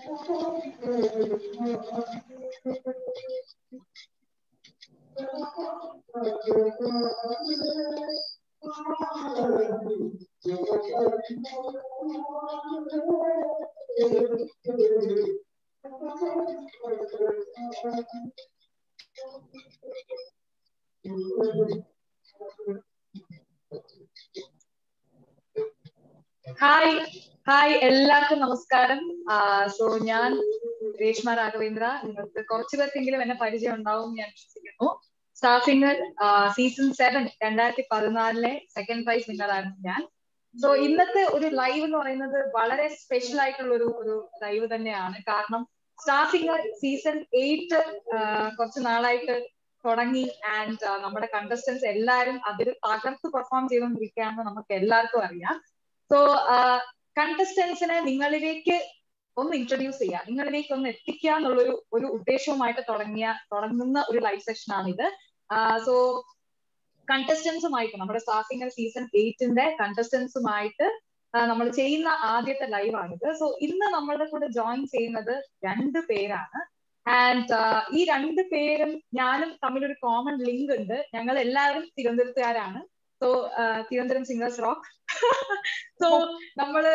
Hi hi എല്ലാവർക്കും നമസ്കാരം so ഞാൻ രേഷ്മ രാഘവേന്ദ്ര നിങ്ങൾക്ക് കുറച്ചു പേർക്കെങ്കിലും എന്നെ പരിചയം ഉണ്ടാവും ഞാൻ വിശ്വസിക്കുന്നു സ്റ്റാഫിംഗ് സീസൺ സെവൻ രണ്ടായിരത്തി പതിനാലിലെ സെക്കൻഡ് പ്രൈസ് വിന്നറായിരുന്നു ഞാൻ സോ ഇന്നത്തെ ഒരു ലൈവ് എന്ന് പറയുന്നത് വളരെ സ്പെഷ്യൽ ആയിട്ടുള്ള ഒരു ഒരു ലൈവ് തന്നെയാണ് കാരണം സ്റ്റാഫിംഗ് സീസൺ എയ്റ്റ് കുറച്ച് നാളായിട്ട് തുടങ്ങി ആൻഡ് നമ്മുടെ കണ്ടസ്റ്റൻസ് എല്ലാവരും അതിൽ തകർത്ത് പെർഫോം ചെയ്തുകൊണ്ടിരിക്കുകയാണെന്ന് നമുക്ക് എല്ലാവർക്കും അറിയാം സോ കണ്ടസ്റ്റൻസിനെ നിങ്ങളിലേക്ക് ഒന്ന് ഇൻട്രൊഡ്യൂസ് ചെയ്യുക നിങ്ങളിലേക്ക് ഒന്ന് എത്തിക്കുക എന്നുള്ളൊരു ഒരു ഉദ്ദേശവുമായിട്ട് തുടങ്ങിയ തുടങ്ങുന്ന ഒരു ലൈവ് സെഷൻ ആണിത് സോ കണ്ടസ്റ്റൻസുമായിട്ട് നമ്മുടെ സ്റ്റാർട്ടിംഗ് സീസൺ എയ്റ്റിന്റെ കണ്ടസ്റ്റൻസുമായിട്ട് നമ്മൾ ചെയ്യുന്ന ആദ്യത്തെ ലൈവ് ആണിത് സോ ഇന്ന് നമ്മളുടെ കൂടെ ജോയിൻ ചെയ്യുന്നത് രണ്ട് പേരാണ് ആൻഡ് ഈ രണ്ട് പേരും ഞാനും തമ്മിലൊരു കോമൺ ലിങ്ക് ഉണ്ട് ഞങ്ങൾ എല്ലാവരും തിരുവനന്തപുരത്തുകാരാണ് so Thiruvananthapuram singers rock so നമ്മള്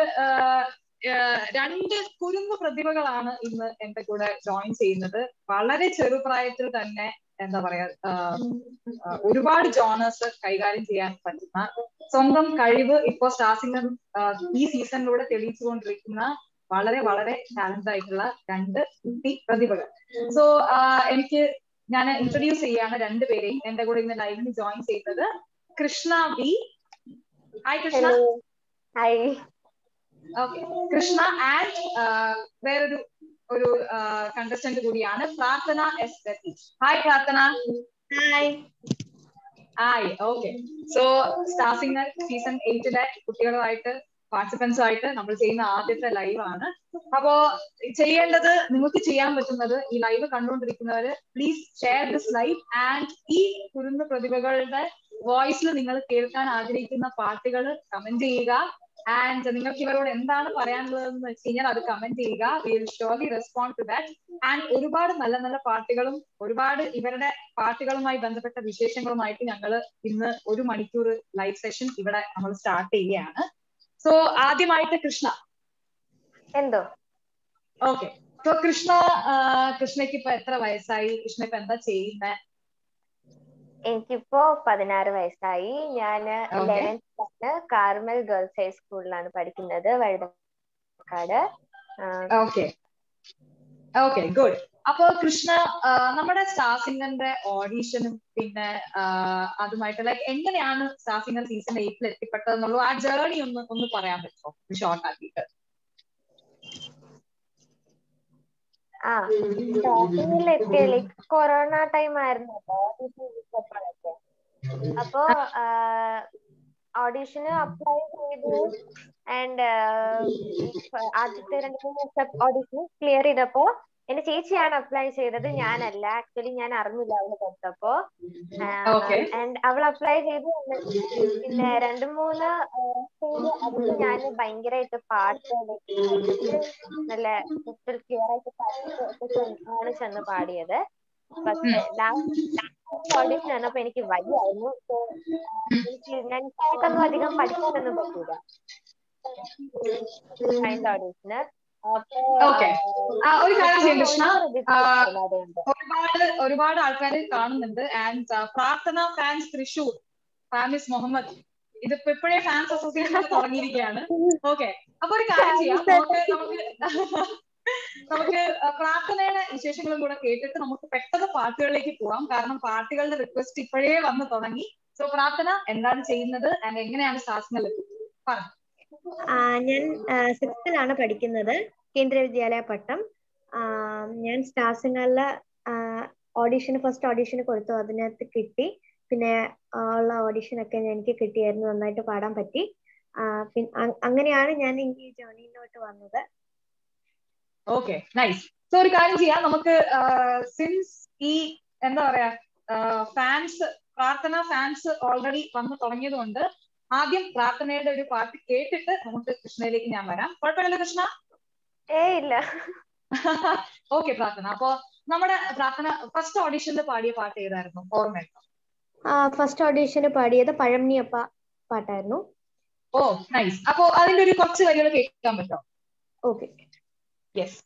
രണ്ട് കുരുന്നു പ്രതിഭകളാണ് ഇന്ന് എന്റെ കൂടെ ജോയിൻ ചെയ്യുന്നത് വളരെ ചെറുപ്രായത്തിൽ തന്നെ എന്താ പറയാ ഒരുപാട് ജോണേഴ്സ് കൈകാര്യം ചെയ്യാൻ പറ്റുന്ന സ്വന്തം കഴിവ് ഇപ്പോ സ്റ്റാർസിംഗർ ഈ സീസണിലൂടെ തെളിയിച്ചുകൊണ്ടിരിക്കുന്ന വളരെ വളരെ ടാലന്റ് ആയിട്ടുള്ള രണ്ട് കുട്ടി പ്രതിഭകൾ സോ എനിക്ക് ഞാൻ ഇൻട്രൊഡ്യൂസ് ചെയ്യാണ് രണ്ടുപേരെയും എന്റെ കൂടെ ഇന്ന് ലൈവിന് ജോയിൻ ചെയ്തത് Krishna B hi Krishna hi okay Krishna and വേറൊരു ഒരു കണ്ടസ്റ്റന്റ് കൂടിയാണ് Prarthana S Ratheesh hi Prarthana hi hi okay so star singer season എയ്റ്റിലെ കുട്ടികളുമായിട്ട് പാർട്ടിസിപ്പൻസ് ആയിട്ട് നമ്മൾ ചെയ്യുന്ന ആദ്യത്തെ ലൈവ് ആണ് അപ്പോ ചെയ്യേണ്ടത് നിങ്ങൾക്ക് ചെയ്യാൻ പറ്റുന്നത് ഈ ലൈവ് കണ്ടുകൊണ്ടിരിക്കുന്നവര് please share this live and ഈ കുരുന്ന് പ്രതിഭകളുടെ വോയിസിൽ നിങ്ങൾ കേൾക്കാൻ ആഗ്രഹിക്കുന്ന പാട്ടുകൾ കമന്റ് ചെയ്യുക ആൻഡ് നിങ്ങൾക്ക് ഇവരോട് എന്താണ് പറയാനുള്ളതെന്ന് വെച്ച് കഴിഞ്ഞാൽ അത് കമന്റ് ചെയ്യുക will surely respond to that and ഒരുപാട് നല്ല നല്ല പാട്ടുകളും ഒരുപാട് ഇവരുടെ പാട്ടുകളുമായി ബന്ധപ്പെട്ട വിശേഷങ്ങളുമായിട്ട് ഞങ്ങൾ ഇന്ന് ഒരു മണിക്കൂർ ലൈവ് സെഷൻ ഇവിടെ നമ്മൾ സ്റ്റാർട്ട് ചെയ്യുകയാണ് സോ ആദ്യമായിട്ട് കൃഷ്ണ എന്തോ ഓക്കെ സോ കൃഷ്ണ കൃഷ്ണയ്ക്ക് ഇപ്പൊ എത്ര വയസ്സായി കൃഷ്ണ ഇപ്പൊ എന്താ ചെയ്യുന്നത് എനിക്കിപ്പോ പതിനാറ് വയസ്സായി ഞാൻ ലെവൻത്ത് കാർമൽ ഗേൾസ് ഹൈസ്കൂളിലാണ് പഠിക്കുന്നത് വഴുതക്കാട് ഓക്കെ ഓക്കെ ഗുഡ് അപ്പൊ കൃഷ്ണ നമ്മുടെ സ്റ്റാർ സിംഗറിന്റെ ഓഡീഷനും പിന്നെ അതുമായിട്ട് ലൈക്ക് എങ്ങനെയാണ് സ്റ്റാർ സിംഗർ സീസൺ എയ്റ്റിൽ എത്തിപ്പെട്ടത് എന്നുള്ളൂ ആ ജേർണി ഒന്ന് ഒന്ന് പറയാൻ പറ്റുമോ ഷോർട്ട് ആക്കിയിട്ട് ആ സ്റ്റാർട്ടിങ്ങിൽ എത്തിയ ലൈക്ക് കൊറോണ ടൈം ആയിരുന്നു ഓഡീഷൻ അപ്പോ ഓഡീഷന് അപ്ലൈ ചെയ്തു ആൻഡ് ആദ്യത്തെ രണ്ട് മൂന്ന് ഓഡീഷൻ ക്ലിയർ ചെയ്തപ്പോ എന്റെ ചേച്ചിയാണ് അപ്ലൈ ചെയ്തത് ഞാനല്ല ആക്ച്വലി ഞാൻ അറിഞ്ഞില്ല അവള് കൊടുത്തപ്പോ ആൻഡ് അവൾ അപ്ലൈ ചെയ്തു പിന്നെ രണ്ട് മൂന്ന് അതിൽ ഞാൻ ഭയങ്കരമായിട്ട് പാട്ട് നല്ല ക്രിസ്റ്റൽ ക്ലിയർ ആയിട്ട് പാട്ട് ആണ് ചെന്ന് പാടിയത് പക്ഷെ ലാസ്റ്റ് ഓഡിഷൻ വന്നപ്പോ എനിക്ക് വയ്യായിരുന്നു എനിക്ക് ഞാൻ കേൾക്കൊന്നും അധികം പഠിക്കാനൊന്നും പറ്റൂല ഓഡീഷന് ഒരു കാര്യം ചെയ്യും കൃഷ്ണ ഒരുപാട് ഒരുപാട് ആൾക്കാർ കാണുന്നുണ്ട് ആൻഡ് പ്രാർത്ഥന ഫാൻസ് തൃശൂർ ഫാമിസ് മുഹമ്മദ് ഇതിപ്പോ ഇപ്പോഴേ ഫാൻസ് അസോസിയേഷൻ തുടങ്ങിയിരിക്കുകയാണ് ഓക്കെ അപ്പൊ ഒരു കാര്യം ചെയ്യാം നമുക്ക് നമുക്ക് നമുക്ക് പ്രാർത്ഥനയുടെ വിശേഷങ്ങളും കൂടെ കേട്ടിട്ട് നമുക്ക് പെട്ടെന്ന് പാട്ടുകളിലേക്ക് പോവാം കാരണം പാട്ടുകളുടെ റിക്വസ്റ്റ് ഇപ്പോഴേ വന്ന് തുടങ്ങി സോ പ്രാർത്ഥന എന്താണ് ചെയ്യുന്നത് ആൻഡ് എങ്ങനെയാണ് ശാസ്ത്രങ്ങൾ പറഞ്ഞു ഞാൻ സിക്സ്ത്തിലാണ് പഠിക്കുന്നത് കേന്ദ്ര വിദ്യാലയ പട്ടം ഞാൻ സ്റ്റാർ സിംഗറിലെ ഓഡീഷന് ഫസ്റ്റ് ഓഡീഷന് കൊടുത്തു അതിനകത്ത് കിട്ടി പിന്നെ ഉള്ള ഓഡീഷനൊക്കെ എനിക്ക് കിട്ടിയായിരുന്നു നന്നായിട്ട് പാടാൻ പറ്റി അങ്ങനെയാണ് ഞാൻ ഈ ജേർണിയിലോട്ട് വന്നത് ഓക്കെ നൈസ് സോ ഒരു കാര്യം ചെയ്യാം നമുക്ക് സിൻസ് ഈ എന്താ പറയാ ഫാൻസ് പ്രാർത്ഥന ഫാൻസ് ഓൾറെഡി വന്നു തുടങ്ങിയത് കൊണ്ട് ആദ്യം പ്രാർത്ഥനയുടെ ഒരു പാട്ട് കേട്ടിട്ട് നമുക്ക് കൃഷ്ണയിലേക്ക് ഞാൻ വരാം കുഴപ്പമില്ലല്ലോ കൃഷ്ണ ഏ ഇല്ല ഓക്കെ പ്രാർത്ഥന അപ്പൊ നമ്മുടെ പ്രാർത്ഥന ഫസ്റ്റ് ഓഡിഷനിൽ പാടിയ പാട്ട് ഏതായിരുന്നു ഓർമ്മയുണ്ടോ ഫസ്റ്റ് ഓഡീഷന് പാടിയത് പഴംനിയപ്പ പാട്ടായിരുന്നു ഓ നൈസ് അപ്പൊ അതിന്റെ ഒരു കുറച്ച് വരികൾ കേൾക്കാൻ പറ്റോ ഓക്കെ യെസ്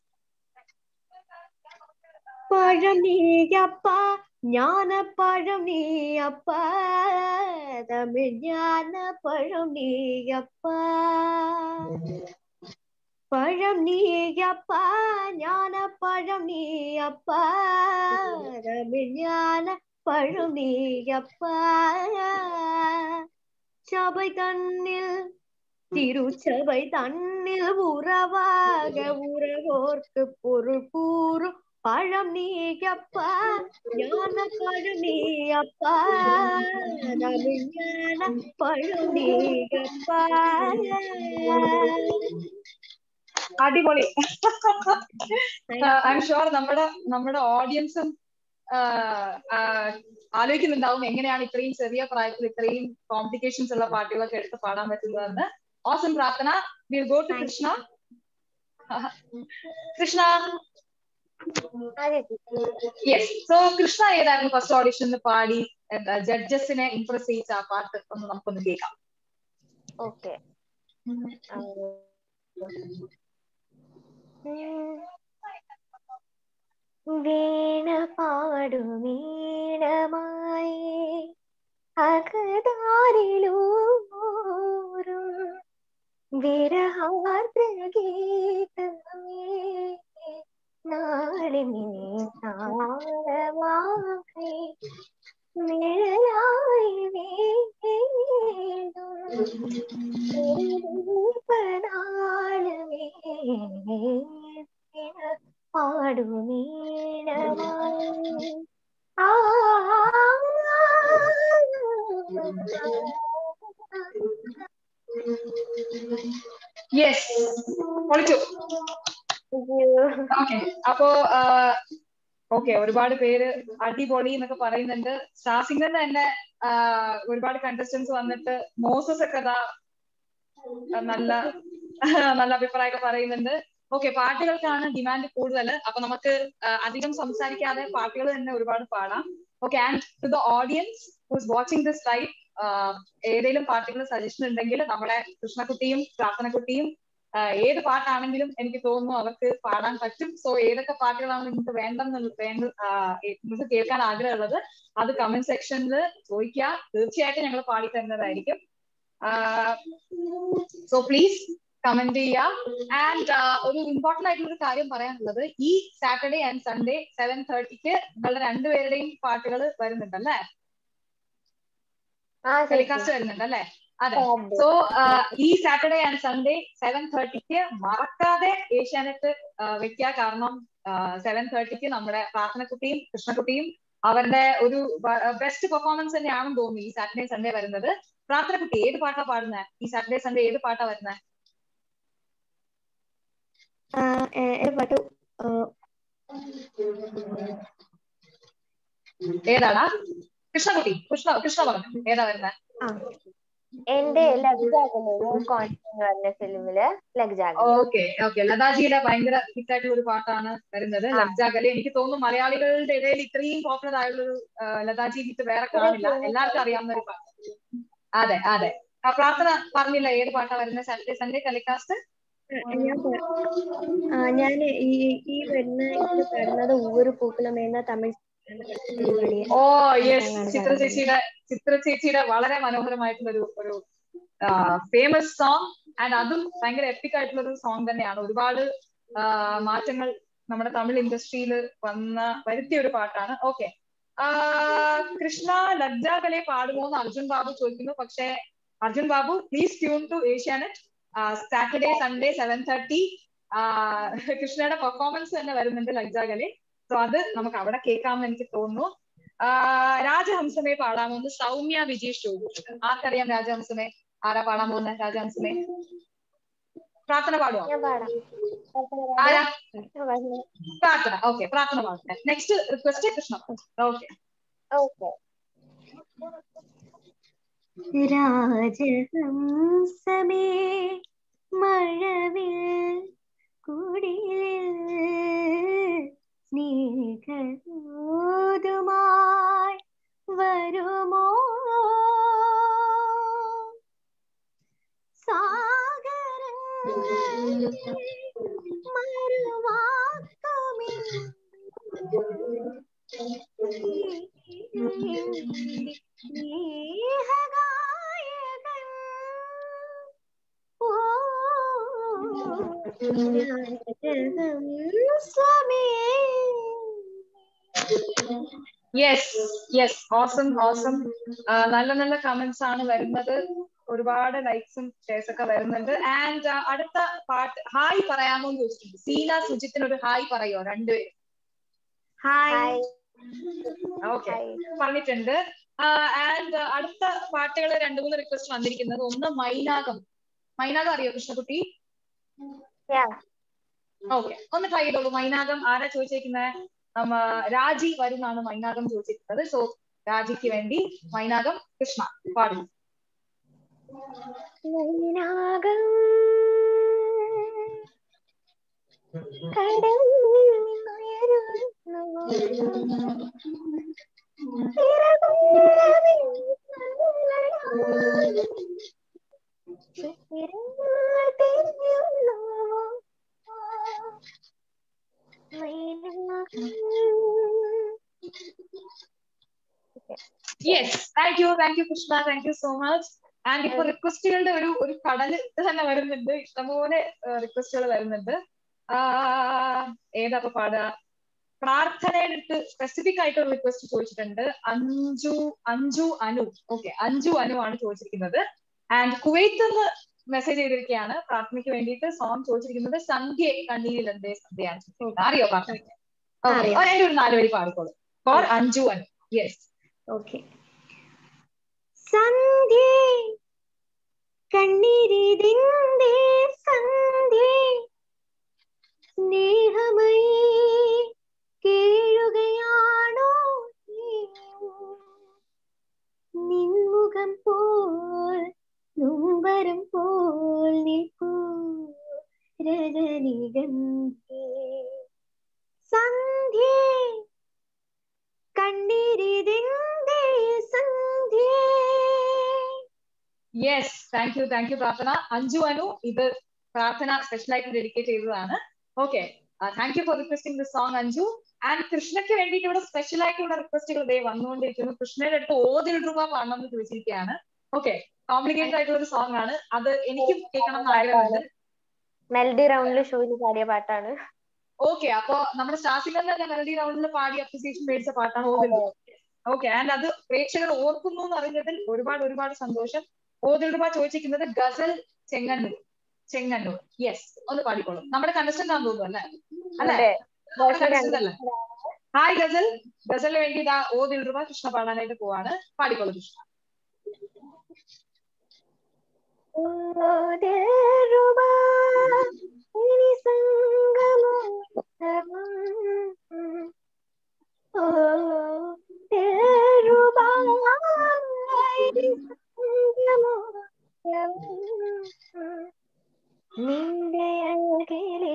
പഴം നീയപ്പ ஞானப்பழம் நீ அப்பா தமிழ் ஞான பழம் நீ அப்பா பழம் நீ அப்பா ஞான பழம் நீ அப்பா தமிழ் ஞான பழம் நீ அப்பா சபை தன்னில் திருச்சபை தன்னில் உறவாக உறவோர்க்கு பொருள் கூறும் பழம் நீயப்பா ஞான பழம் நீயப்பா தமிழ் ஞான பழம் நீயப்பா അടിപൊളി ഐ എം ഷുവർ നമ്മുടെ നമ്മുടെ ഓഡിയൻസും ആലോചിക്കുന്നുണ്ടാവും എങ്ങനെയാണ് ഇത്രയും ചെറിയ പ്രായത്തിൽ ഇത്രയും കോംപ്ലിക്കേഷൻസ് ഉള്ള പാട്ടുകളൊക്കെ എടുത്ത് പാടാൻ പറ്റുന്നതെന്ന് awesome Prarthana will go to Krishna Krishna yes so Krishna ഏതായിരുന്നു ഫസ്റ്റ് ഓഡിഷനിൽ പാടി എന്താ ജഡ്ജസിനെ ഇംപ്രസ് ചെയ്യിച്ച ആ പാട്ട് ഒന്ന് നമുക്കൊന്ന് കേൾക്കാം ഓക്കെ വീണ പാടുമീണമായി അകതാരിലൂരും വിരഹാർദ്ര ഗീതമേ നാളിനീ താളമായി നിഴലായി വീണാളമേ പാടുമീണമായി ആ യെസ് പൊളിച്ചു ഓക്കെ അപ്പോ ഓക്കെ ഒരുപാട് പേര് അടിപൊളി എന്നൊക്കെ പറയുന്നുണ്ട് സ്റ്റാർട്ടിങ്ങിൽ തന്നെ ഒരുപാട് കണ്ടസ്റ്റൻസ് വന്നിട്ട് മോസസ് ഒക്കെ ഇതാ നല്ല നല്ല അഭിപ്രായമൊക്കെ പറയുന്നുണ്ട് ഓക്കെ പാട്ടുകൾക്കാണ് ഡിമാൻഡ് കൂടുതൽ അപ്പൊ നമുക്ക് അധികം സംസാരിക്കാതെ പാട്ടുകൾ തന്നെ ഒരുപാട് പാടാം okay and to the audience who's watching this live ഏതെങ്കിലും പാട്ടുകൾ സജഷൻ ഉണ്ടെങ്കിൽ നമ്മുടെ കൃഷ്ണക്കുട്ടിയും പ്രാർത്ഥനക്കുട്ടിയും ഏത് പാട്ടാണെങ്കിലും എനിക്ക് തോന്നുന്നു അവർക്ക് പാടാൻ പറ്റും സോ ഏതൊക്കെ പാട്ടുകളാണ് നിങ്ങൾക്ക് വേണ്ടെന്ന് വേണ്ട നിങ്ങൾക്ക് കേൾക്കാൻ ആഗ്രഹമുള്ളത് അത് കമന്റ് സെക്ഷനിൽ ചോദിക്കുക തീർച്ചയായിട്ടും ഞങ്ങൾ പാടി തരുന്നതായിരിക്കും സോ പ്ലീസ് കമന്റ് ചെയ്യുക ആൻഡ് ഒരു ഇമ്പോർട്ടന്റ് ആയിട്ടുള്ള ഒരു കാര്യം പറയാനുള്ളത് ഈ സാറ്റർഡേ ആൻഡ് സൺഡേ സെവൻ തേർട്ടിക്ക് നിങ്ങളുടെ രണ്ടുപേരുടെയും പാട്ടുകൾ വരുന്നുണ്ടല്ലേ ടെലികാസ്റ്റ് വരുന്നുണ്ടല്ലേ അതെ സോ ഈ സാറ്റർഡേ ആൻഡ് സൺഡേ സെവൻ തേർട്ടിക്ക് മറക്കാതെ ഏഷ്യാനെറ്റ് വെക്കുക കാരണം സെവൻ തേർട്ടിക്ക് നമ്മുടെ പ്രാർത്ഥനക്കുട്ടിയും കൃഷ്ണക്കുട്ടിയും അവരുടെ ഒരു ബെസ്റ്റ് പെർഫോമൻസ് തന്നെയാണെന്ന് തോന്നുന്നു ഈ സാറ്റർഡേ സൺഡേ വരുന്നത് പ്രാർത്ഥനക്കുട്ടി ഏത് പാട്ടാ പാടുന്നത് ഈ സാറ്റർഡേ സൺഡേ ഏത് പാട്ടാ വരുന്നത് പാട്ട് ഏതാടാ കൃഷ്ണകുട്ടി കൃഷ്ണ കൃഷ്ണ പറഞ്ഞു ഏതാ വരുന്നത് എന്റെ ലഗ്ജാഗലെ പറഞ്ഞ ഫിലിമില് ലഗ്ജാഗലെ ഓക്കെ ഓക്കെ ലതാജിയുടെ ഭയങ്കര ഹിറ്റ് ആയിട്ടുള്ള ഒരു പാട്ടാണ് വരുന്നത് ലഗ്ജാഗലെ എനിക്ക് തോന്നുന്നു മലയാളികളുടെ ഇടയിൽ ഇത്രയും പോപ്പുലർ ആയിട്ടുള്ള ഒരു ലതാജി ഹിറ്റ് വേറെ കാണില്ല എല്ലാവർക്കും അറിയാവുന്ന ഒരു പാട്ട് അതെ അതെ പ്രാർത്ഥന പറഞ്ഞില്ല ഏത് പാട്ടാ വരുന്നത് സാറ്റർഡേ സൺഡേ ടെലികാസ്റ്റ് ഞാൻ ഈ ഈ വരുന്ന ഇത് പാടുന്നത് ഒവ്വൊരു പൂക്കളും എന്ന തമിഴ് ഓ യെസ് ചിത്ര ചേച്ചിയുടെ ചിത്ര ചേച്ചിയുടെ വളരെ മനോഹരമായിട്ടുള്ള ഒരു ഒരു ഫേമസ് സോങ് ആൻഡ് അതും ഭയങ്കര എപ്പിക് ആയിട്ടുള്ള ഒരു സോങ് തന്നെയാണ് ഒരുപാട് മാറ്റങ്ങൾ നമ്മുടെ തമിഴ് ഇൻഡസ്ട്രിയിൽ വന്ന വരുത്തിയ ഒരു പാട്ടാണ് ഓക്കെ കൃഷ്ണ ലജ്ജാകലെ പാടുമോ എന്ന് അർജുൻ ബാബു ചോദിക്കുന്നു പക്ഷേ Arjun Babu please tune to Asianet Saturday Sunday seven thirty കൃഷ്ണയുടെ പെർഫോമൻസ് തന്നെ വരുന്നുണ്ട് ലജ്ജാകലെ സോ അത് നമുക്ക് അവിടെ കേൾക്കാമെന്ന് എനിക്ക് തോന്നുന്നു രാജഹംസമേ പാടാമെന്ന് സൗമ്യ വിജീഷ് ചോദിച്ചു ആർക്കറിയാം രാജഹംസമേ ആരാ പാടാൻ പോകുന്നത് രാജഹംസമേ പ്രാർത്ഥന പാടുമോ ആരാ പ്രാർത്ഥന ഓക്കെ പ്രാർത്ഥന പാടട്ടെ next request Krishna okay okay രാജഹംസമേ മഴവിൽ കുടിലിൽ സ്നേഹഗായകൻ ഓ രാജകം സ്വാമി യെസ് യെസ് ഓസം ഓസം നല്ല നല്ല കമന്റ്സ് ആണ് വരുന്നത് ഒരുപാട് ലൈക്സും ഷെയർസ് ഒക്കെ വരുന്നുണ്ട് ആൻഡ് അടുത്ത പാട്ട് ഹായ് പറയാമോ എന്ന് ചോദിച്ചിട്ടുണ്ട് സീന സുജിത്തിന് ഒരു ഹായ് പറയോ രണ്ടുപേരും ഹായ് ഹായ് ഓക്കെ ഹായ് പറഞ്ഞിട്ടുണ്ട് ആൻഡ് അടുത്ത പാട്ടുകൾ രണ്ടു മൂന്ന് റിക്വസ്റ്റ് വന്നിരിക്കുന്നത് ഒന്ന് മൈനാകം മൈനാകം അറിയോ കൃഷ്ണകുട്ടി യാ ഓക്കെ ഒന്ന് ട്രൈ ചെയ്തോളൂ മൈനാകം ആരാ ചോദിച്ചേക്കുന്നത് നമ്മ രാജി വരുന്നാണ് മൈനാകം ചോദിച്ചിരിക്കുന്നത് സോ രാജിക്ക് വേണ്ടി മൈനാകം കൃഷ്ണ പാടുന്നു മൈനാകം കടൽ നിന്നുയരുന്നു yes thank you thank you Krishna thank you so much and ഇപ്പൊ റിക്വസ്റ്റുകളുടെ ഒരു ഒരു കടല് തന്നെ വരുന്നുണ്ട് ഇഷ്ടംപോലെ റിക്വസ്റ്റുകൾ വരുന്നുണ്ട് ആഹ് ഏതാ ഇപ്പൊ പാടുക പ്രാർത്ഥനയുടെ അടുത്ത് സ്പെസിഫിക് ആയിട്ട് ഒരു റിക്വസ്റ്റ് ചോദിച്ചിട്ടുണ്ട് അഞ്ജു അഞ്ജു അനു ഓക്കെ അഞ്ജു അനു ആണ് ചോദിച്ചിരിക്കുന്നത് ആൻഡ് കുവൈത്ത് നിന്ന് മെസ്സേജ് ചെയ്തിരിക്കുകയാണ് പ്രാർത്ഥനയ്ക്ക് വേണ്ടിയിട്ട് സോങ് ചോദിച്ചിരിക്കുന്നത് സന്ധ്യ കണ്ണീരിലെന്തേ സന്ധ്യയാണ് ചോദിച്ചിരിക്കുന്നത്. അറിയോ പ്രാർത്ഥനയ്ക്ക് ഓക്കെ അറിയാം. അതിന്റെ ഒരു നാലുവരി പാടിക്കോളൂ for Anju Anu yes okay സന്ധ്യേ കണ്ണീരിതിന്റെ സന്ധ്യേ സ്നേഹമയീ കേഴുകയാണോ നീ? നിൻമുഖം പോൽ നൊമ്പരം പോൽ നിൽക്കൂ രജനിഗന്ധേ സന്ധ്യേ കണ്ണീരിതിന്റെ സന്ധ്യേ yes thank you thank you Prarthana Anju Anu ഇത് പ്രാർത്ഥന സ്പെഷ്യൽ ആയിട്ട് ഡെഡിക്കേറ്റ് ചെയ്തതാണ് okay thank you for requesting the song Anju and കൃഷ്ണയ്ക്ക് വേണ്ടിയിട്ട് ഇവിടെ സ്പെഷ്യൽ ആയിട്ട് ഇവിടെ റിക്വസ്റ്റുകൾ ഇതേ വന്നുകൊണ്ടിരിക്കുന്നു കൃഷ്ണയുടെ അടുത്ത് ഓതിൽ രൂപ പാടണം എന്ന് ചോദിച്ചിരിക്കുകയാണ് ഓക്കെ കോംപ്ലിക്കേറ്റഡ് ആയിട്ടുള്ള ഒരു സോങ് ആണ് അത് എനിക്കും കേൾക്കണം എന്ന് ആഗ്രഹമുണ്ട് മെലഡി റൗണ്ടിൽ ഷോയിൽ പാടിയ പാട്ടാണ് ഓക്കെ അപ്പൊ നമ്മുടെ സ്റ്റാർസിംഗിൽ തന്നെ മെലഡി റൗണ്ടിൽ പാടി അപ്രിസിയേഷൻ മേടിച്ച പാട്ടാണ് ഓതിൽ ഓക്കെ ആൻഡ് അത് പ്രേക്ഷകർ ഓർക്കുന്നു എന്ന് അറിഞ്ഞതിൽ ഒരുപാട് ഒരുപാട് സന്തോഷം ഓതിൽ രൂപ ചോദിച്ചിരിക്കുന്നത് ഗസൽ ചെങ്ങന്നൂർ ചെങ്ങന്നൂർ യെസ് ഒന്ന് പാടിക്കോളൂ നമ്മുടെ കണ്ടസ്റ്റന്റ് ആണെന്ന് തോന്നുന്നു അല്ലേ അല്ലേ അതെ നമ്മുടെ contestant അല്ലേ ഹായ് ഗസൽ ഗസലിന് വേണ്ടി ഇതാ ഓതിൽ രൂപ കൃഷ്ണ പാടാനായിട്ട് പോവാണ് പാടിക്കോളൂ കൃഷ്ണ ഓതിൽരുബാ, ഇനി സംഗമോത്സവം. ഓതിൽരുബാ, ഇനി സംഗമോത്സവം. നിന്റെ അഴകിലേ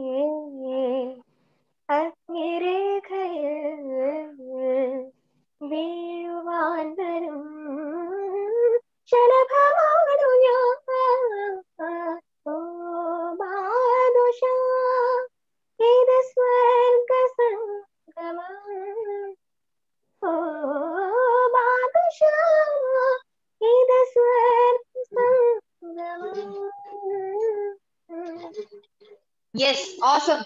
അഗ്നിരേഖയിൽ വീഴുവാൻ വരും ശലഭമാണു ഞാൻ ഓ മാനുഷ ഇത് സ്വർഗ സംഗമം ഓ മാനുഷ ഇത് സ്വർഗ സംഗമം yes awesome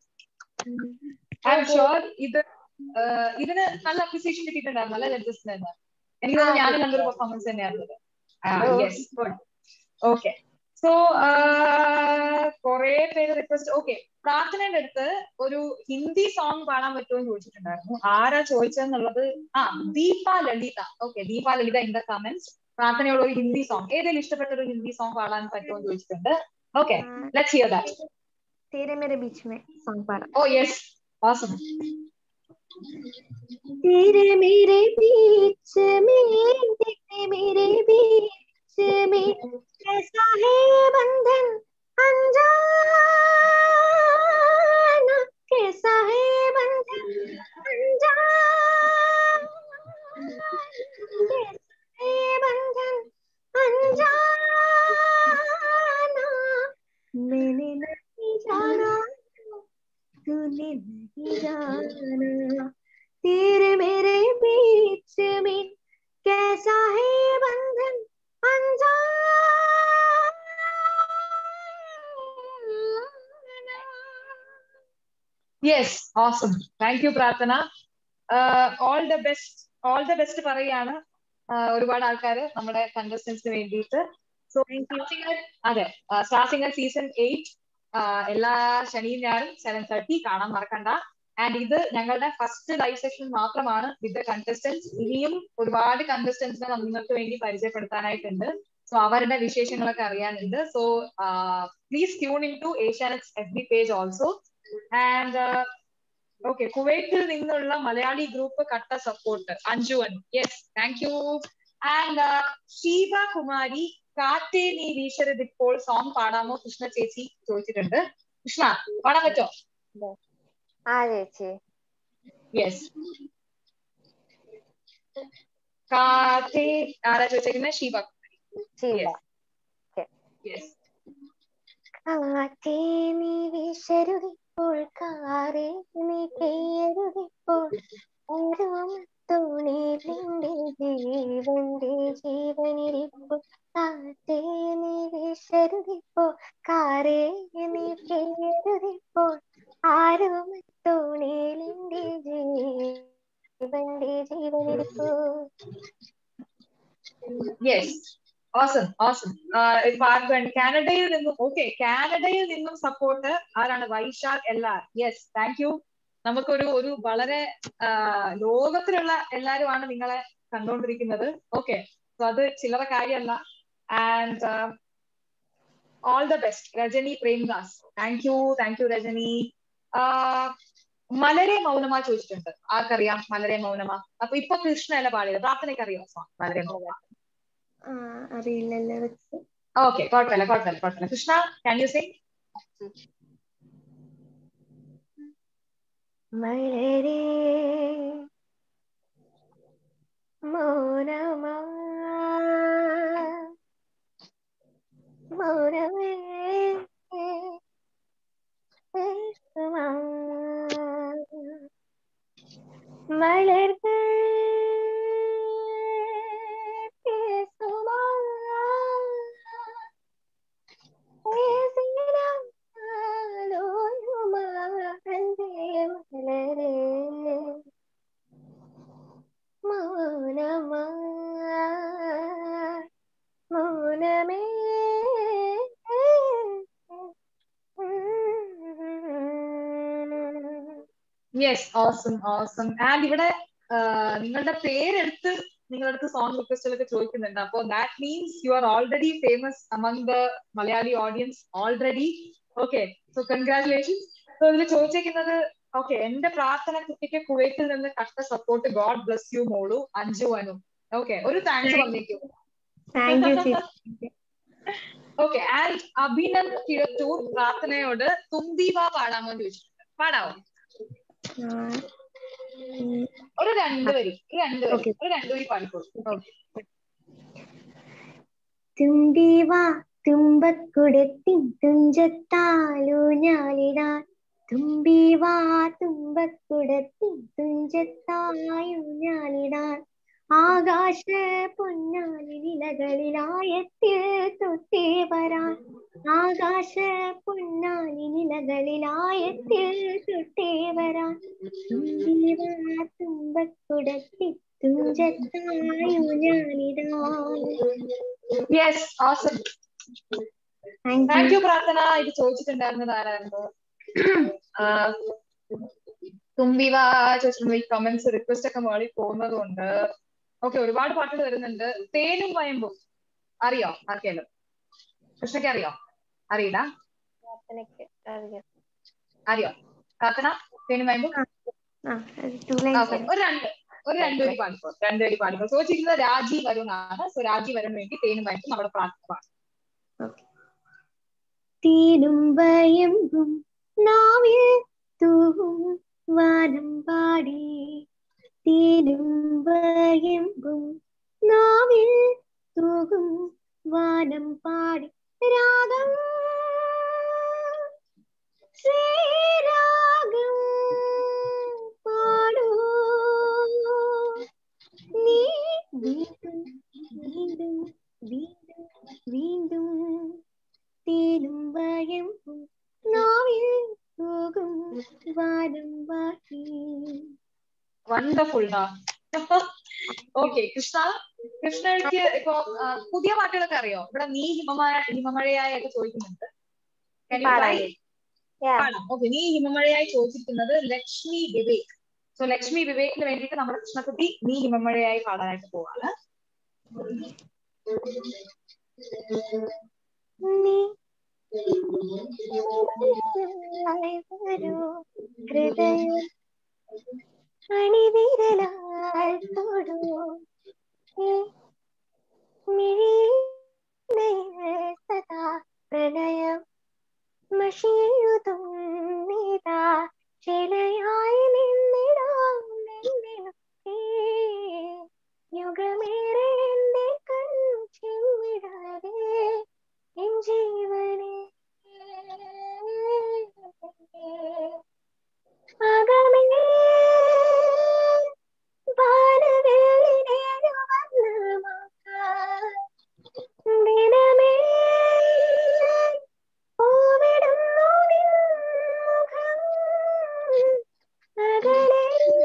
I'm sure ഇത് ആഹ് ഇതിന് നല്ല അപ്രിസിയേഷൻ കിട്ടിയിട്ടുണ്ടായിരുന്നു നല്ല ജഡ്ജസിന് തന്നെ എനിക്ക് തോന്നുന്നു ഞാനും നല്ലൊരു പെർഫോമൻസ് തന്നെയായിരുന്നു ഓ. യെസ് ഗുഡ് ഓക്കെ സോ കുറെ പേര് റിക്വസ്റ്റ് ഓക്കെ പ്രാർത്ഥനയുടെ അടുത്ത് ഒരു ഹിന്ദി സോങ് പാടാൻ പറ്റുമോ എന്ന് ചോദിച്ചിട്ടുണ്ടായിരുന്നു ആരാ ചോദിച്ചതെന്നുള്ളത് ആ Deepa Lalitha okay Deepa Lalitha in the comments പ്രാർത്ഥനയുള്ള ഒരു ഹിന്ദി സോങ് ഏതെങ്കിലും ഇഷ്ടപ്പെട്ട ഒരു ഹിന്ദി സോങ് പാടാൻ പറ്റുമോ എന്ന് ചോദിച്ചിട്ടുണ്ട് ഓക്കെ ലെറ്റ്സ് ഹിയർ ദാറ്റ് तेरे मेरे बीच में सॉन्ग पाड़ा ഓ യെസ് awesome तेरे मेरे बीच में तेरे मेरे बीच में कैसा है बंधन अनजाना कैसा है बंधन अनजाना कैसा है बंधन अनजाना मैंने नहीं जाना तूने नहीं नहीं जाना तेरे मेरे बीच में कैसा है बंधन अनजाना yes awesome thank you Prarthana all the best all the best പറയാണ് ആഹ് ഒരുപാട് ആൾക്കാര് നമ്മുടെ കണ്ടസ്റ്റൻസിന് വേണ്ടിയിട്ട് സോ അതെ സ്റ്റാർ സിംഗർ സീസൺ എയ്റ്റ് എല്ലാ ശനിയും ഞാനും സെവൻ തേർട്ടി കാണാൻ മറക്കണ്ട ആൻഡ് ഇത് ഞങ്ങളുടെ ഫസ്റ്റ് ലൈവ് സെഷൻ മാത്രമാണ് വിത്ത് ദ കണ്ടസ്റ്റൻസ് ഇനിയും ഒരുപാട് കണ്ടസ്റ്റൻസിനെ നിങ്ങൾക്ക് വേണ്ടി പരിചയപ്പെടുത്താനായിട്ടുണ്ട് സോ അവരുടെ വിശേഷങ്ങളൊക്കെ അറിയാനുണ്ട് so please tune in to Asianet's F B page also and okay കുവൈറ്റിൽ നിന്നുള്ള മലയാളി ഗ്രൂപ്പ് കട്ട സപ്പോർട്ട് അഞ്ജു അൻ yes thank you and Sheeba Kumari കാറ്റേ നീ വീശരുതിപ്പോൾ സോങ് പാടാമോ കൃഷ്ണ ചേച്ചി ചോദിച്ചിട്ടുണ്ട് കൃഷ്ണ പാടാൻ പറ്റോ ആ ചേച്ചി യെസ് കാറ്റേ ആരാ ചോദിച്ചേക്കുന്നത് ഷീബ ശീല യെസ് കാറ്റേ നീ വീശരുതിപ്പോൾ കാറേ നീ പെയ്യരുതിപ്പോൾ തുണിലിന്റെ ജീവന്റെ ജീവനിരിപ്പോ കാറ്റേ നീ വീശരുതിപ്പോ കാറേ നീ പെയ്യരുതിപ്പോൾ ആരും തുണിലിന്റെ ജീവന്റെ ജീവനിരിപ്പോ yes awesome awesome part one കാനഡയിൽ നിന്നും ഓക്കെ കാനഡയിൽ നിന്നും സപ്പോർട്ട് ആരാണ് വൈശാഖ് എല്ലാർ യെസ് താങ്ക് യു നമുക്കൊരു ഒരു വളരെ ലോകത്തിലുള്ള എല്ലാവരുമാണ് നിങ്ങളെ കണ്ടുകൊണ്ടിരിക്കുന്നത് ഓക്കെ സോ അത് ചില്ലറ കാര്യമല്ല and all the best Rajani Premdas thank you thank you Rajani മലരെ മൗനമ ചോദിച്ചിട്ടുണ്ട് ആർക്കറിയാം മലരെ മൗനമ അപ്പൊ ഇപ്പൊ കൃഷ്ണ അല്ല പാടിയത് പ്രാർത്ഥനയ്ക്ക് അറിയാം മലരെ മൗനമ ആ അറിയില്ലല്ലോ വെച്ച് ഓക്കെ കുഴപ്പമില്ല കുഴപ്പമില്ല കുഴപ്പമില്ല കൃഷ്ണ ക്യാൻ യു സേ മലരേ മൗനമാ മൗനമേ പേസുമാ. മലர்கள் பேசுமா பேசினாலோயுமா அன்பே மலரே மௌனமா மௌனமே യെസ് ഓസം ഓസം ആൻഡ് ഇവിടെ നിങ്ങളുടെ പേരെടുത്ത് നിങ്ങളുടെ അടുത്ത് സോങ് റിക്വസ്റ്റുകളൊക്കെ ചോദിക്കുന്നുണ്ട് അപ്പൊ that means you are already famous among the Malayali audience already okay so congratulations so ഇതിൽ ചോദിച്ചേക്കുന്നത് ഓക്കെ എന്റെ പ്രാർത്ഥന കുട്ടിക്ക് കുവൈറ്റിൽ നിന്ന് കട്ട സപ്പോർട്ട് ഗോഡ് ബ്ലസ് യു മോളു അഞ്ജു അനു ഓക്കെ ഒരു താങ്ക്സ് പറഞ്ഞേക്കൂ താങ്ക് യു ചേച്ചി ഓക്കെ ആൻഡ് അഭിനന്ദ് കിഴത്തൂർ പ്രാർത്ഥനയോട് തുമ്പീവ പാടാമോ എന്ന് ചോദിച്ചിട്ടുണ്ട് പാടാവോ ആ, ഉം, ഒരു രണ്ട് വരി ഒരു രണ്ട് വരി Okay. ഒരു രണ്ട് വരി പാടിക്കോളൂ ഓക്കെ തുമ്പീവാ തുമ്പക്കുടത്തിൻ തുഞ്ചത്താലൂഞ്ഞാലിടാൻ തുമ്പീവാ തുമ്പക്കുടത്തിൻ തുഞ്ചത്തായൂഞ്ഞാലിടാൻ ആകാശ പൊന്നാലി നിലകളിലായത്തിൽ തൊട്ടേ വരാൻ ആകാശ പൊന്നാലി നിലകളിലായത്തിൽ തൊട്ടേ വരാൻ തുമ്പീവാ തുമ്പക്കുടത്തിൻ തുഞ്ചത്തായൂഞ്ഞാലിടാൻ yes awesome thank thank you you Prarthana ഇത് ചോദിച്ചിട്ടുണ്ടായിരുന്നത് ആരായിരുന്നു ആഹ് തുമ്പിവ ചോദിച്ചിട്ടുണ്ട് ഈ കമന്റ്സ് റിക്വസ്റ്റ് ഒക്കെ മോളി പോകുന്നത് കൊണ്ട് ഓക്കെ ഒരുപാട് പാട്ടുകൾ വരുന്നുണ്ട് തേനും വയമ്പും അറിയോ ആർക്കേലും കൃഷ്ണയ്ക്ക് അറിയോ അറിയില്ല പ്രാർത്ഥനയ്ക്ക് അറിയാം അറിയോ പ്രാർത്ഥന തേനും വയമ്പും ആ ടു ലൈൻസ് ഓക്കെ ഒരു രണ്ട് ഒരു രണ്ടുപേരി പാടിക്കോ രണ്ടുപേരി പാടിക്കോ ചോദിച്ചിരിക്കുന്നത് രാജീവ് വരുൺ ആണ് സോ രാജീവ് വരുൺ വേണ്ടി തേനും വയമ്പും നമ്മുടെ പ്രാർത്ഥന തേനും വയമ്പും നാവിൽ തൂവും വാനം പാടി തേനും വയമ്പും നാവിൽ തൂകും വാനം പാടി രാഗം ശ്രീരാഗം വാനം ബാക്കി വണ്ടർഫുൾ ഓക്കെ കൃഷ്ണ കൃഷ്ണയ്ക്ക് ഇപ്പൊ ആ, പുതിയ പാട്ടുകളൊക്കെ അറിയോ ഇവിടെ നീ ഹിമമഴ ഹിമമഴയായി ഒക്കെ ചോദിക്കുന്നുണ്ട് Can you പാടാം. try? Yeah. പാടാം ഓക്കെ നീ ഹിമമഴയായി ചോദിച്ചിരിക്കുന്നത് ലക്ഷ്മി വിവേക് സോ ലക്ഷ്മി വിവേകിന് വേണ്ടിയിട്ട് നമ്മുടെ കൃഷ്ണക്കുട്ടി നീ ഹിമമഴയായി പാടാനായിട്ട് പോവാണ് നീ വരൂ ഹൃദയം അണിവിരലാൽ തൊടൂ ഈ മിഴിയിണയിൽ സദാ പ്രണയം മഷിയെഴുതും നീതാ ശിലയായി നിന്നിടാം നിന്നിടും ഈ യുഗമേറെ എന്റെ കൺ ചിമ്മിടാതെ എൻ ജീവനെ അകമേ ദിനമേ പൂവിടുന്നു നിൻ മുഖം അകലെ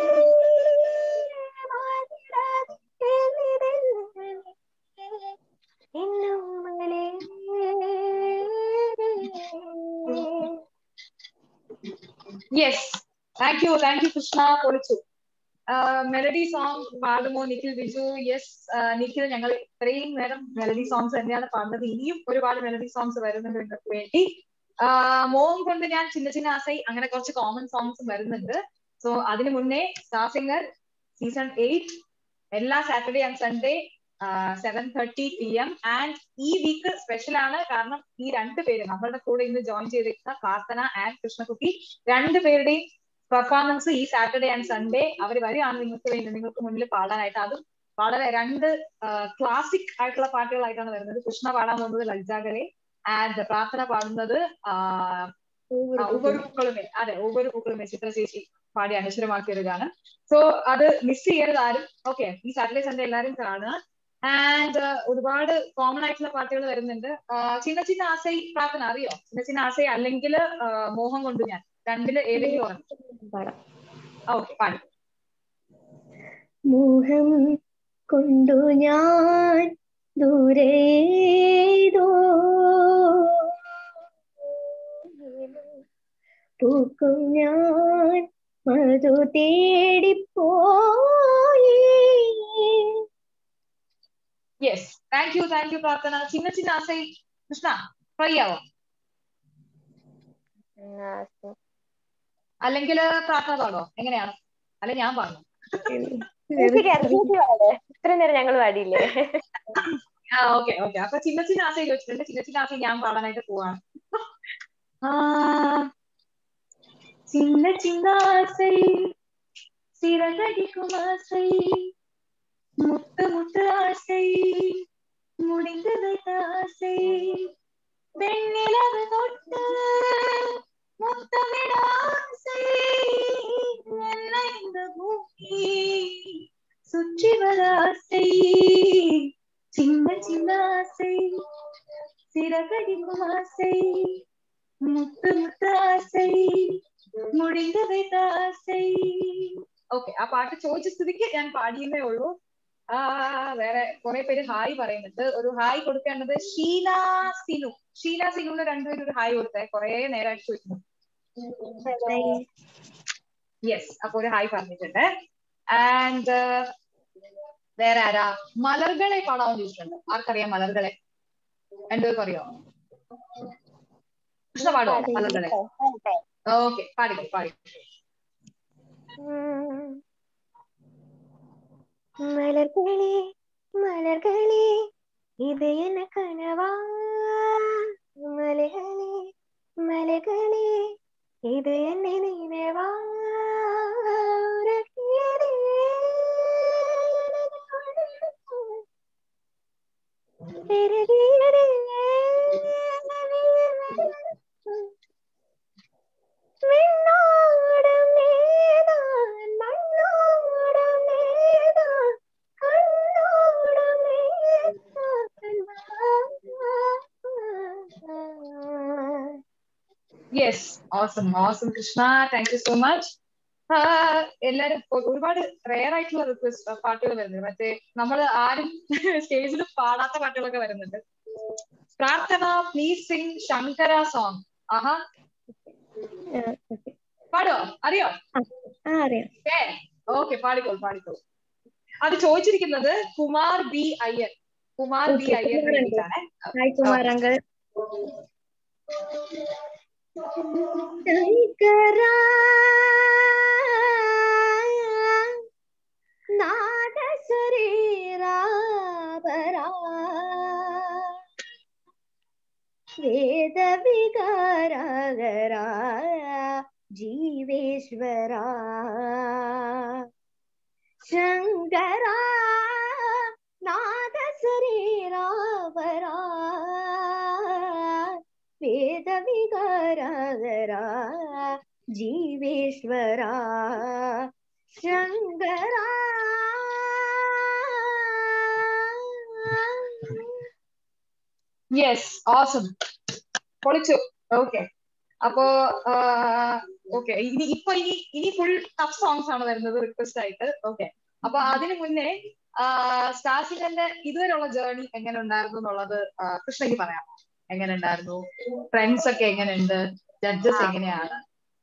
എന്നുമ്മലേ yes thank you thank you Krishna പൊളിച്ചു മെലഡി സോങ് പാടുമോ നിഖിൽ ബിജു യെസ് നിഖിൽ ഞങ്ങൾ ഇത്രയും നേരം മെലഡി സോങ്സ് തന്നെയാണ് പാടുന്നത് ഇനിയും ഒരുപാട് മെലഡി സോങ്സ് വരുന്നുണ്ട് നിങ്ങൾക്ക് വേണ്ടി മോം കൊണ്ട് ഞാൻ ചിന്ന ചിന്ന ആസൈ അങ്ങനെ കുറച്ച് കോമൺ സോങ്സും വരുന്നുണ്ട് സോ അതിനു മുന്നേ സ്റ്റാർ സിംഗർ സീസൺ എയ്റ്റ് എല്ലാ Saturday and Sunday seven thirty P M and ഈ വീക്ക് സ്പെഷ്യൽ ആണ് കാരണം ഈ രണ്ട് പേര് നമ്മളുടെ കൂടെ ഇന്ന് ജോയിൻ ചെയ്തിരിക്കുന്ന പ്രാർത്ഥന ആൻഡ് കൃഷ്ണകുട്ടി രണ്ട് പേരുടെയും പെർഫോമൻസ് ഈ സാറ്റർഡേ ആൻഡ് സൺഡേ അവർ വരികയാണ് നിങ്ങൾക്ക് വേണ്ടി നിങ്ങൾക്ക് മുന്നിൽ പാടാനായിട്ട് അതും വളരെ രണ്ട് ക്ലാസിക് ആയിട്ടുള്ള പാട്ടുകളായിട്ടാണ് വരുന്നത് കൃഷ്ണ പാടാൻ പോകുന്നത് ലജ്ജാകരെ ആൻഡ് പ്രാർത്ഥന പാടുന്നത് ഒവ്വൊരു പൂക്കളുമേ അതെ ഒവ്വൊരു പൂക്കളുമേ ചിത്ര ചേച്ചി പാടി അനശ്വരമാക്കിയ ഒരു ഗാനം സോ അത് മിസ് ചെയ്യരുത് ആരും ഓക്കെ ഈ സാറ്റർഡേ സൺഡേ എല്ലാവരും കാണുക ആൻഡ് ഒരുപാട് കോമൺ ആയിട്ടുള്ള പാട്ടുകൾ വരുന്നുണ്ട് ചിന്ന ചിന്ന ആശൈ പ്രാർത്ഥന അറിയോ ചിന്ന ചിന്ന ആശൈ അല്ലെങ്കിൽ മോഹം കൊണ്ട് ഞാൻ രണ്ടില് ഏതെങ്കിലും ഓർമ്മ പാടാം ഓക്കെ പാടി മോഹം കൊണ്ടു ഞാൻ ദൂരേതോ പൂക്കും ഞാൻ മധു തേടിപ്പോയി yes thank you thank you Prarthana ചിന്ന ചിന്ന ആശൈ കൃഷ്ണ ട്രൈ ആവോ അല്ലെങ്കിൽ പ്രാർത്ഥന പാടോ എങ്ങനെയാണ് അല്ലെ ഞാൻ പാടണം ഇത്ര നേരം ഞങ്ങൾ പാടിയില്ലേ ആ ഓക്കെ ഓക്കെ അപ്പൊ ചിന്ന ചിന്ന ആശയം ചോദിച്ചിട്ടുണ്ട് ചിന്ന ചിന്ന ആശയം ഞാൻ പാടാനായിട്ട് പോവാണ് ആ ചിന്ന ചിന്ന ആശை சிறகடிக்கும் ஆசை முத்து முத்து ஆசை முடிந்து வைத்த ஆசை வெண்ணிலவு தொட்டு முத்தமிட ஆசை என்னை இந்த பூமி சுற்றி வர ஆசை சின்ன சின்ன ஆசை சிறகடிக்கும் ஆசை முத்து முத்து ஆசை മുടിந்து வைத்த ആസൈ ഓക്കെ ആ പാട്ട് ചോദിച്ച സ്ഥിതിക്ക് ഞാൻ പാടിയെന്നേ ഉള്ളൂ ആ വേറെ കുറെ പേര് ഹായ് പറയുന്നുണ്ട് ഒരു ഹായ് കൊടുക്കേണ്ടത് ഷീല സിനു ഷീല സിനുവിന് രണ്ടുപേരും ഒരു ഹായ് കൊടുത്തേ കുറെ നേരമായിട്ട് ചോദിക്കുന്നു യെസ് അപ്പൊ ഒരു ഹായ് പറഞ്ഞിട്ടുണ്ട് ആൻഡ് വേറെ ആരാ മലർകളെ പാടാൻ ചോദിച്ചിട്ടുണ്ട് ആർക്കറിയാം മലർകളെ രണ്ടുപേർക്കും അറിയോ കൃഷ്ണ പാടോ മലർകളെ ഓക്കെ പാടിക്കോ പാടിക്കോ മലർകളെ മലർകളെ ഇത് എന്ന കനവാ മലകളെ മലകളെ ഇത് എന്നെ നീനവാ വിണ്ണോടും നീതാൻ മണ്ണോടും നീതാൻ കണ്ണോടും നീതാൻ yes awesome awesome Krishna thank you so much എല്ലാരും ഒ- ഒരുപാട് റെയർ ആയിട്ടുള്ള റിക്വസ്റ്റ് പാട്ടുകൾ വരുന്നുണ്ട് മറ്റേ നമ്മൾ ആരും സ്റ്റേജിൽ പാടാത്ത പാട്ടുകളൊക്കെ വരുന്നുണ്ട് Prarthana please sing Shankara song ആഹാ ഓക്കെ പാടോ അറിയോ ആ അറിയാം ഏ ഓക്കെ പാടിക്കോളൂ പാടിക്കോളൂ അത് ചോദിച്ചിരിക്കുന്നത് Kumar B Iyer Kumar B Okay, Iyer Kumar വേണ്ടിയിട്ടാണ് ഹായ് കുമാർ അങ്കിൾ ശങ്കരാ നാദ ശരീരാപരാ വേദ വികാരകരാ ജീവേശ്വരാ ശങ്കരാ നാദ ശരീരാപരാ വേദ വികാരകരാ ജീവേശ്വരാ ശങ്കരാ യെസ് ഓസം പൊളിച്ചു ഓക്കെ അപ്പോ ഓക്കെ ഇനി ഇപ്പൊ ഇനി ഇനി ഫുൾ ടഫ് സോങ്സ് ആണ് വരുന്നത് റിക്വസ്റ്റ് ആയിട്ട് ഓക്കെ അപ്പൊ അതിനു മുന്നേ സ്റ്റാസിന്റെ ഇതുവരെയുള്ള ജേർണി എങ്ങനെ ഉണ്ടായിരുന്നു എന്നുള്ളത് ആ, കൃഷ്ണയ്ക്ക് പറയാം എങ്ങനെ ഉണ്ടായിരുന്നു ഫ്രണ്ട്സ് ഒക്കെ എങ്ങനെയുണ്ട് ജഡ്ജസ് എങ്ങനെയാണ്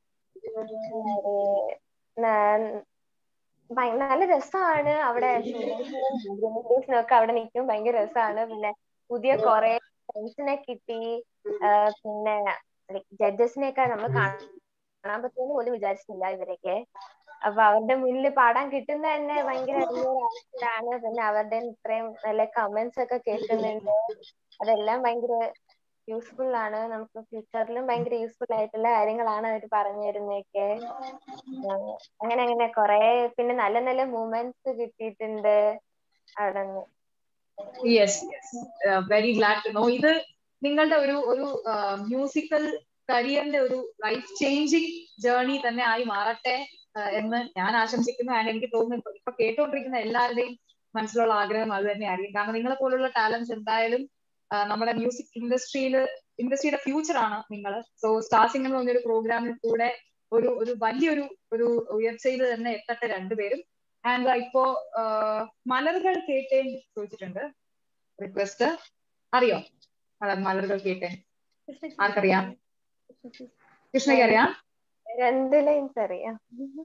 ന- ഭയ- നല്ല രസമാണ് അവിടെ ഒക്കെ അവിടെ നിൽക്കും ഭയങ്കര രസമാണ് പിന്നെ പുതിയ കുറെ ഫ്രണ്ട്സിനെ കിട്ടി ആ, പിന്നെ ജഡ്ജസിനെ ഒക്കെ നമ്മൾ കാണാൻ പറ്റുമെന്ന് പോലും വിചാരിച്ചില്ല ഇവരൊക്കെ അപ്പൊ അവരുടെ മുന്നിൽ പാടാൻ കിട്ടുന്ന തന്നെ ഭയങ്കര ആണ് പിന്നെ അവരുടെ ഇത്രയും നല്ല കമന്റ്സ് ഒക്കെ കേൾക്കുന്നുണ്ട് അതെല്ലാം ഭയങ്കര യൂസ്ഫുൾ ആണ് നമുക്ക് ഫ്യൂച്ചറിലും ഭയങ്കര യൂസ്ഫുൾ ആയിട്ടുള്ള കാര്യങ്ങളാണ് അവർ പറഞ്ഞു തരുന്നതൊക്കെ ആഹ് അങ്ങനെ അങ്ങനെ കൊറേ പിന്നെ നല്ല നല്ല മൂമെന്റ്സ് കിട്ടിയിട്ടുണ്ട് അവിടെ നിന്ന് yes yes very glad to know ഇത് നിങ്ങളുടെ ഒരു ഒരു മ്യൂസിക്കൽ കരിയറിന്റെ ഒരു ലൈഫ് ചേഞ്ചിങ് ജേർണി തന്നെ ആയി മാറട്ടെ ആ, എന്ന് ഞാൻ ആശംസിക്കുന്നു ആൻഡ് എനിക്ക് തോന്നുന്നു ഇപ്പൊ- ഇപ്പൊ കേട്ടോണ്ടിരിക്കുന്ന എല്ലാവരുടെയും മനസ്സിലുള്ള ആഗ്രഹം അത് തന്നെയായിരിക്കും കാരണം നിങ്ങളെ പോലുള്ള ടാലൻസ് എന്തായാലും ആ, നമ്മുടെ മ്യൂസിക് ഇൻഡസ്ട്രിയിൽ ഇൻഡസ്ട്രിയുടെ ഫ്യൂച്ചർ ആണ് നിങ്ങൾ സോ സ്റ്റാർസിംഗ് എന്ന് പറഞ്ഞൊരു പ്രോഗ്രാമിൽ കൂടെ ഒരു ഒരു വലിയൊരു ഒരു ഉയർച്ചയിൽ തന്നെ എത്തട്ടെ രണ്ടുപേരും ആൻഡ് ഇപ്പോ ആ, മലറുകൾ കേട്ടേൻ ചോദിച്ചിട്ടുണ്ട് റിക്വസ്റ്റ് അറിയോ അതെ മലറുകൾ കേട്ടേൻ ആർക്കറിയാം കൃഷ്ണയ്ക്ക് അറിയാം രണ്ട് ലൈൻസ് അറിയാം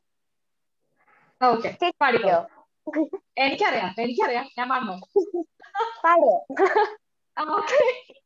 ഓക്കെ പാടിക്കോ എനിക്കറിയാം എനിക്കറിയാം ഞാൻ പാടണോ പാടോ ഓക്കെ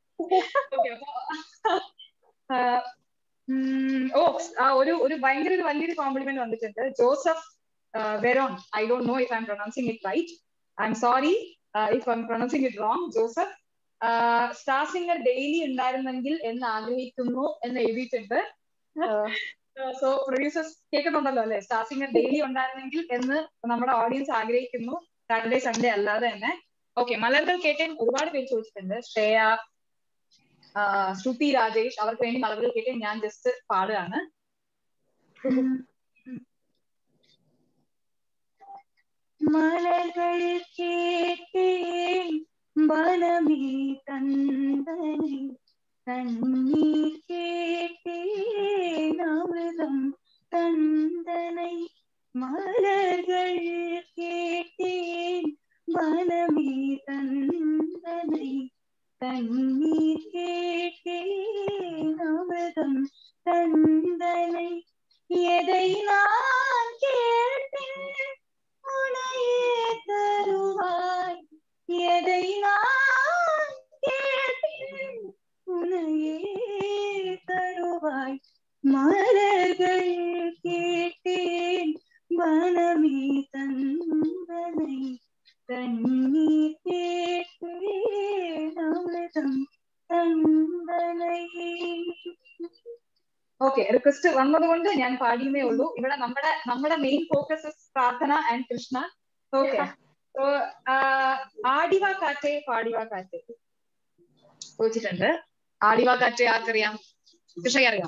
ഓ ആ ഒരു ഒരു ഭയങ്കര ഒരു വലിയൊരു കോംപ്ലിമെന്റ് വന്നിട്ടുണ്ട് Joseph Veron I don't know if I'm pronouncing it right I'm sorry if I'm pronouncing it wrong Joseph star singer daily ഉണ്ടായിരുന്നെങ്കിൽ എന്ന് ആഗ്രഹിക്കുന്നു എന്ന് എഴുതിയിട്ടുണ്ട് സോ പ്രൊഡ്യൂസേഴ്സ് കേൾക്കുന്നുണ്ടല്ലോ അല്ലെ സ്റ്റാർ സിംഗർ ഡെയിലി ഉണ്ടായിരുന്നെങ്കിൽ എന്ന് നമ്മുടെ ഓഡിയൻസ് ആഗ്രഹിക്കുന്നു സാറ്റർഡേ സൺഡേ അല്ലാതെ തന്നെ ഓക്കെ മലർകൾ കേട്ടേൻ ഒരുപാട് പേര് ചോദിച്ചിട്ടുണ്ട് ശ്രേയ ആ, ശ്രുതി രാജേഷ് അവർക്ക് വേണ്ടി മലർകൾ കേട്ടേൻ ഞാൻ ജസ്റ്റ് പാടുകയാണ് മലകൾ കേട്ടേൻ ബലമീ തന്തനെ കണ്ണീർ കേട്ടേൻ അമൃതം തന്തனை மலர்கள் கேட்டேன் மனமே தந்தனை தண்ணீர் கேட்டேன் அமிர்தம் தந்தனை எதை நான் கேட்டேன் உனையே தருவாய் எதை நான் கேட்டேன் உனையே தருவாய் மலர்கள் கேட்டேன் மனமே தந்தனை தண்ணீர் கேட்டேன் அமிர்தம் തന്തனை ഓക്കെ റിക്വസ്റ്റ് വന്നതുകൊണ്ട് ഞാൻ പാടിയതേ ഉള്ളൂ ഇവിടെ നമ്മുടെ നമ്മുടെ main focus Prarthana and Krishna okay so ആടിവ കാറ്റെ പാടിവ കാറ്റെ ചോദിച്ചിട്ടുണ്ട് ആടിവ കാറ്റെ ആർക്കറിയാം കൃഷ്ണയ്ക്ക് അറിയാം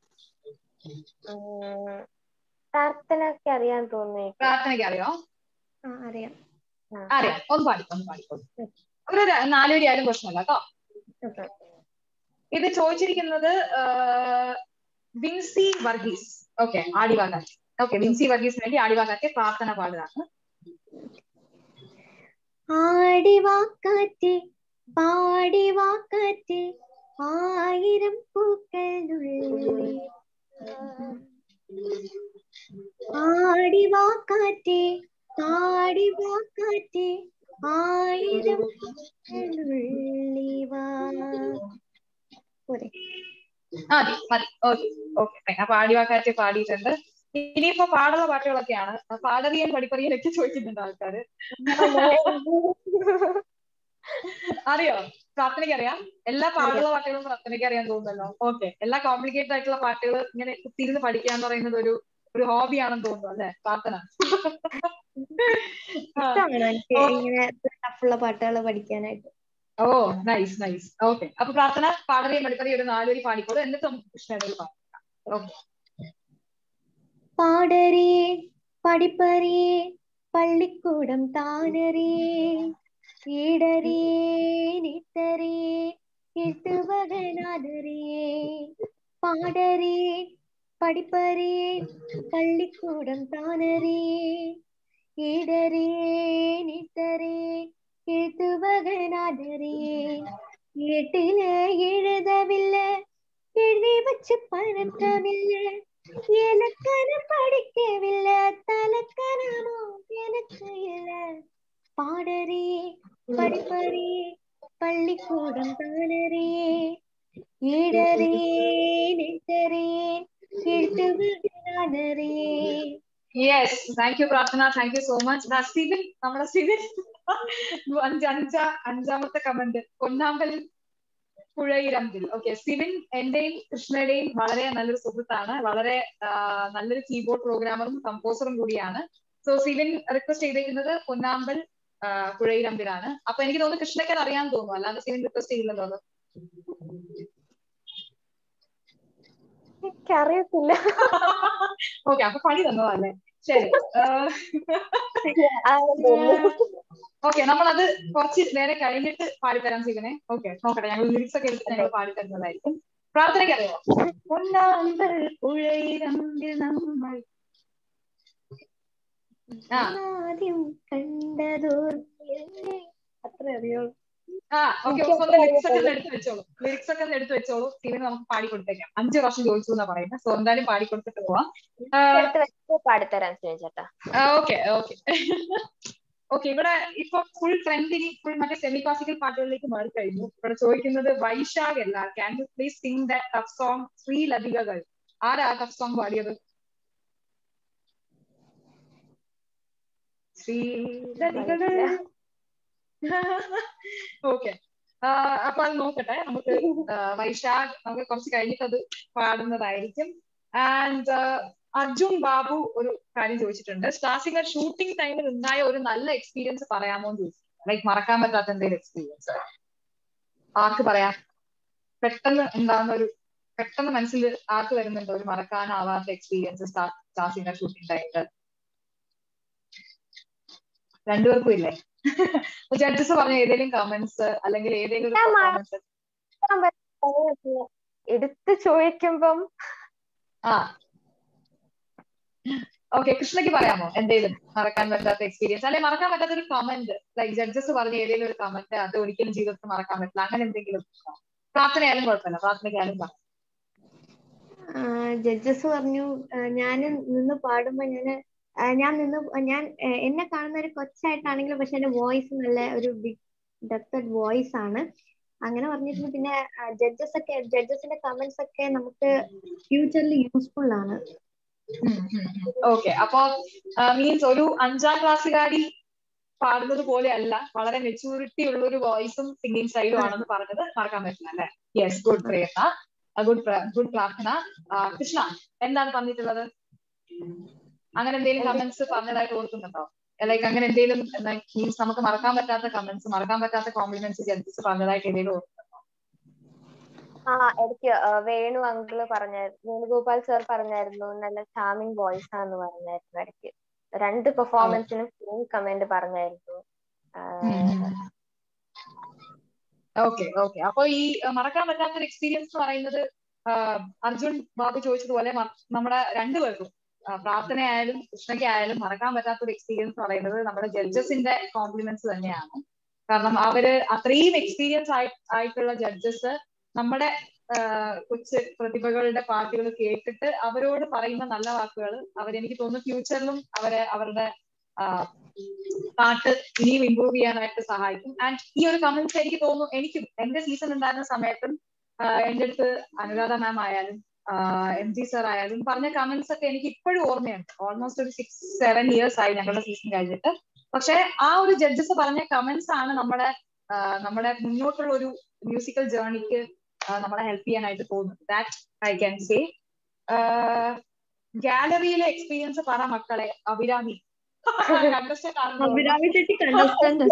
പ്രാർത്ഥനയൊക്കെ അറിയാൻ തോന്നി പ്രാർത്ഥനയ്ക്ക് അറിയോ ആ അറിയാം അറിയാം ഒന്ന് പാടി ഒന്ന് പാടിക്കോളൂ ഒരു ര- നാലുവരി ആയാലും പ്രശ്നമല്ല കേട്ടോ ഇത് ചോദിച്ചിരിക്കുന്നത് വിൻസി വർഗീസ് ഓക്കെ ആടിവാകാറ്റ് ഓക്കെ വിൻസി വർഗീസിന് വേണ്ടി ആടിവാകാറ്റ് പ്രാർത്ഥന പാടുകയാണ് ആടിവാക്കാറ്റ് പാടിവാക്കാറ്റ് ആയിരം പൂക്കളുള്ളിൽ ആടിവാക്കാറ്റ് പാടിവാക്കാറ്റ് ആയിരം പൂക്കളുള്ളിവാ പോരെ ആ മതി മതി ഓക്കെ ഓക്കെ അപ്പൊ ആടിവാക്കാറ്റ് പാടിയിട്ടുണ്ട് ഇനിയിപ്പോ പാടുള്ള പാട്ടുകളൊക്കെയാണ് പാടറിയൻ പഠിപ്പറിയനൊക്കെ ചോദിക്കുന്നുണ്ട് ആൾക്കാര് അറിയോ പ്രാർത്ഥനയ്ക്ക് അറിയാം എല്ലാ പാടുള്ള പാട്ടുകളും പ്രാർത്ഥനയ്ക്ക് അറിയാൻ തോന്നുന്നല്ലോ ഓക്കെ എല്ലാ കോംപ്ലിക്കേറ്റഡ് ആയിട്ടുള്ള പാട്ടുകൾ ഇങ്ങനെ കുത്തിയിരുന്ന് പഠിക്കുക എന്ന് പറയുന്നത് ഒരു ഒരു ഹോബിയാണെന്ന് തോന്നുന്നു അല്ലെ പ്രാർത്ഥന ഇഷ്ടമാണ് എനിക്ക് ഇങ്ങനെ ടഫുള്ള പാട്ടുകൾ പഠിക്കാനായിട്ട് ഓ നൈസ് നൈസ് ഓക്കെ അപ്പൊ പ്രാർത്ഥന പാടറിയും പഠിപ്പറിയും ഒരു നാലുവരി പാടിക്കോളൂ എന്നിട്ട് നമുക്ക് കൃഷ്ണയുടെ പാടാം ഓക്കെ പാടറിയേ പഠിപ്പറിയേ പള്ളിക്കൂടം താനറിയേ ഈടറിയേ നിട്ടറിയേ എഴുത്തുവകനാനറിയേ പാടറിയേ പഠിപ്പറിയേ പള്ളിക്കൂടം താനറിയേ ഈടറിയേ നിട്ടറിയേ എഴുത്തുവകനാനറിയേ ഏട്ടില് എഴുതവില്ല എഴുതി വച്ച് പരത്തവില്ല எனக்கன படிக்கவில்லை தலக்கனமோ எனக்கு இல்ல பாடறியே படிப்பறியே பள்ளிக்கூடம் தானறியே ஈடறியே நெட்டறியே എഴുത്തുവിടാനറിയേ yes thank you Prarthana thank you so much Sivin നമ്മുടെ സിവിൻ അഞ്ച് അഞ്ച അഞ്ചാമത്തെ കമന്റ് പൊന്നാമ്പലിൽ പുഴയിരമ്പിൽ ഓക്കെ സിവിൻ എന്റെയും കൃഷ്ണയുടെയും വളരെ നല്ലൊരു സുഹൃത്താണ് വളരെ നല്ലൊരു കീബോർഡ് പ്രോഗ്രാമറും കമ്പോസറും കൂടിയാണ് സോ സിവിൻ റിക്വസ്റ്റ് ചെയ്തേക്കുന്നത് പൊന്നാമ്പൽ പുഴയിരമ്പിലാണ് അപ്പൊ എനിക്ക് തോന്നുന്നു കൃഷ്ണയ്ക്ക് അത് അറിയാൻ തോന്നുന്നു അല്ലാതെ സിവിൻ റിക്വസ്റ്റ് ചെയ്യില്ലല്ലോ അത് എനിക്കറിയത്തില്ല ഓക്കെ അപ്പൊ പണി തന്നതല്ലേ ശരി ഓക്കെ നമ്മളത് കുറച്ച് നേരം കഴിഞ്ഞിട്ട് പാടിത്തരാൻ സിവിനെ ഓക്കെ നോക്കട്ടെ ഞങ്ങൾ ലിറിക്സ് ഒക്കെ എടുത്ത് ഞങ്ങൾ പാടിത്തരുന്നതായിരിക്കും പ്രാർത്ഥനയ്ക്ക് അറിയോ പൊന്നാമ്പൽ പുഴയിരമ്പിൽ നമ്മൾ ആ ആദ്യം കണ്ടതോർ അത്ര അറിയോളൂ ആ ഓക്കെ ഒന്ന് ലിറിക്സ് ഒക്കെ ഒന്ന് എടുത്ത് വെച്ചോളൂ ലിറിക്സ് ഒക്കെ ഒന്ന് എടുത്ത് വെച്ചോളൂ സിവിന് നമുക്ക് പാടി കൊടുത്തേക്കാം അഞ്ച് വർഷം ചോദിച്ചു എന്നാ പറയുന്നത് സോ എന്തായാലും പാടി കൊടുത്തിട്ട് പോവാം എടുത്ത് വെച്ച് പാടിത്തരാൻ ചേട്ടാ ഓക്കെ ഓക്കെ ഓക്കെ ഇവിടെ ഇപ്പൊ ഫുൾ ട്രെൻഡിങ് ഫുൾ മറ്റേ സെമി ക്ലാസിക്കൽ പാട്ടുകളിലേക്ക് മാറി കഴിഞ്ഞു ഇവിടെ ചോദിക്കുന്നത് വൈശാഖ് അല്ല can you please sing the tough song ശ്രീ ലതികകൾ ആരാ ടഫ് സോങ് പാടിയത് ശ്രീ ലതികകൾ ഓക്കെ അപ്പൊ അത് നോക്കട്ടെ നമുക്ക് വൈശാഖ് നമുക്ക് കുറച്ച് കഴിഞ്ഞിട്ട് അത് പാടുന്നതായിരിക്കും ആൻഡ് അർജുൻ ബാബു ഒരു കാര്യം ചോദിച്ചിട്ടുണ്ട് സ്റ്റാർസിംഗ് ഷൂട്ടിംഗ് ടൈമിൽ ഉണ്ടായ ഒരു നല്ല എക്സ്പീരിയൻസ് പറയാമോ എന്ന് ചോദിച്ചിട്ടുണ്ട് ലൈക്ക് മറക്കാൻ പറ്റാത്ത എന്തെങ്കിലും എക്സ്പീരിയൻസ് ആർക്ക് പറയാം പെട്ടെന്ന് ഉണ്ടാകുന്ന ഒരു പെട്ടെന്ന് മനസ്സിൽ ആർക്ക് വരുന്നുണ്ട് ഒരു മറക്കാനാവാത്ത എക്സ്പീരിയൻസ് സ്റ്റാർസിംഗ് ഷൂട്ടിംഗ് ടൈമിൽ രണ്ടുപേർക്കും ഇല്ലേ ജഡ്ജസ് പറഞ്ഞ ഏതെങ്കിലും കമന്റ്സ് അല്ലെങ്കിൽ ഏതെങ്കിലും ഒരു പെർഫോമൻസ് എടുത്ത് ചോദിക്കുമ്പം ആ ഓക്കെ കൃഷ്ണയ്ക്ക് പറയാമോ എന്തെങ്കിലും മറക്കാൻ പറ്റാത്ത എക്സ്പീരിയൻസ് അല്ലെങ്കിൽ മറക്കാൻ പറ്റാത്ത ഒരു കമന്റ് ലൈക്ക് ജഡ്ജസ് പറഞ്ഞ ഏതെങ്കിലും ഒരു കമന്റ് അത് ഒരിക്കലും ജീവിതത്തിൽ മറക്കാൻ പറ്റില്ല അങ്ങനെ എന്തെങ്കിലും പ്രാർത്ഥനയായാലും കുഴപ്പമില്ല പ്രാർത്ഥനയ്ക്കായാലും പറയാം ജഡ്ജസ് പറഞ്ഞു ഞാൻ നിന്ന് പാടുമ്പോ ഞാന് ഞാൻ നിന്ന് ഞാൻ എന്നെ കാണുന്ന ഒരു കൊച്ചായിട്ടാണെങ്കിലും പക്ഷെ എന്റെ വോയിസ് നല്ല ഒരു ബിഗ് ഡെപ്തഡ് വോയിസ് ആണ് അങ്ങനെ പറഞ്ഞിരുന്നു പിന്നെ ജഡ്ജസ് ഒക്കെ ജഡ്ജസിന്റെ കമന്റ്സ് ഒക്കെ നമുക്ക് ഫ്യൂച്ചറിൽ യൂസ്ഫുൾ ആണ് ഓക്കെ അപ്പൊ മീൻസ് ഒരു അഞ്ചാം ക്ലാസ്സുകാരി പാടുന്നത് പോലെ അല്ല വളരെ മെച്ചൂരിറ്റി ഉള്ള ഒരു വോയിസും സിംഗിങ് സ്റ്റൈലും ആണെന്ന് പറഞ്ഞത് മറക്കാൻ പറ്റില്ല അല്ലെ yes good Prerana good good Prarthana Krishna എന്താണ് പറഞ്ഞിട്ടുള്ളത് അങ്ങനെ എന്തെങ്കിലും കമന്റ്സ് പറഞ്ഞതായിട്ട് ഓർക്കുന്നുണ്ടോ ലൈക്ക് അങ്ങനെ എന്തെങ്കിലും മീൻസ് നമുക്ക് മറക്കാൻ പറ്റാത്ത കമന്റ്സ് മറക്കാൻ പറ്റാത്ത കോംപ്ലിമെന്റ്സ് ജഡ്ജസ് പറഞ്ഞതായിട്ട് എന്തെങ്കിലും ഓർക്കുന്നുണ്ടോ ആ എനിക്ക് വേണു അങ്കിള് പറഞ്ഞായിരുന്നു വേണുഗോപാൽ സർ പറഞ്ഞായിരുന്നു നല്ല ചാമിങ് വോയിസ് ആണെന്ന് പറഞ്ഞായിരുന്നു ഇടയ്ക്ക് രണ്ട് പെർഫോമൻസിനും സെയിം കമന്റ് പറഞ്ഞായിരുന്നു ഓക്കെ ഓക്കെ അപ്പൊ ഈ മറക്കാൻ പറ്റാത്ത ഒരു എക്സ്പീരിയൻസ് എന്ന് പറയുന്നത് അർജുൻ ബാബു ചോദിച്ചതുപോലെ നമ്മുടെ രണ്ടുപേർക്കും പ്രാർത്ഥനയായാലും കൃഷ്ണയ്ക്കായാലും മറക്കാൻ പറ്റാത്ത ഒരു എക്സ്പീരിയൻസ് പറയുന്നത് നമ്മുടെ ജഡ്ജസിന്റെ കോംപ്ലിമെന്റ്സ് തന്നെയാണ് കാരണം അവര് അത്രയും എക്സ്പീരിയൻസ് ആയി ആയിട്ടുള്ള ജഡ്ജസ് നമ്മുടെ കൊച്ചു പ്രതിഭകളുടെ പാട്ടുകൾ കേട്ടിട്ട് അവരോട് പറയുന്ന നല്ല വാക്കുകൾ അവരെനിക്ക് തോന്നുന്നു ഫ്യൂച്ചറിലും അവരെ അവരുടെ പാട്ട് ഇനിയും ഇമ്പ്രൂവ് ചെയ്യാനായിട്ട് സഹായിക്കും ആൻഡ് ഈ ഒരു കമന്റ്സ് എനിക്ക് തോന്നുന്നു എനിക്കും എന്റെ സീസൺ ഉണ്ടായിരുന്ന സമയത്തും എന്റെ അടുത്ത് അനുരാധ മാം ആയാലും എം ജി സർ ആയാലും പറഞ്ഞ കമന്റ്സ് ഒക്കെ എനിക്ക് ഇപ്പോഴും ഓർമ്മയുണ്ട് ഓൾമോസ്റ്റ് ഒരു സിക്സ് സെവൻ ഇയേഴ്സ് ആയി ഞങ്ങളുടെ സീസൺ കഴിഞ്ഞിട്ട് പക്ഷെ ആ ഒരു ജഡ്ജസ് പറഞ്ഞ കമന്റ്സ് ആണ് നമ്മുടെ നമ്മുടെ മുന്നോട്ടുള്ള ഒരു മ്യൂസിക്കൽ ജേർണിക്ക് നമ്മളെ ഹെൽപ്പ് ചെയ്യാനായിട്ട് പോകുന്നത് ദാറ്റ് ഐ ക്യാൻ സേ ഗാലറിയിലെ എക്സ്പീരിയൻസ് പറ മക്കളെ അഭിരാമി അഭിരാമി ചേച്ചി contestant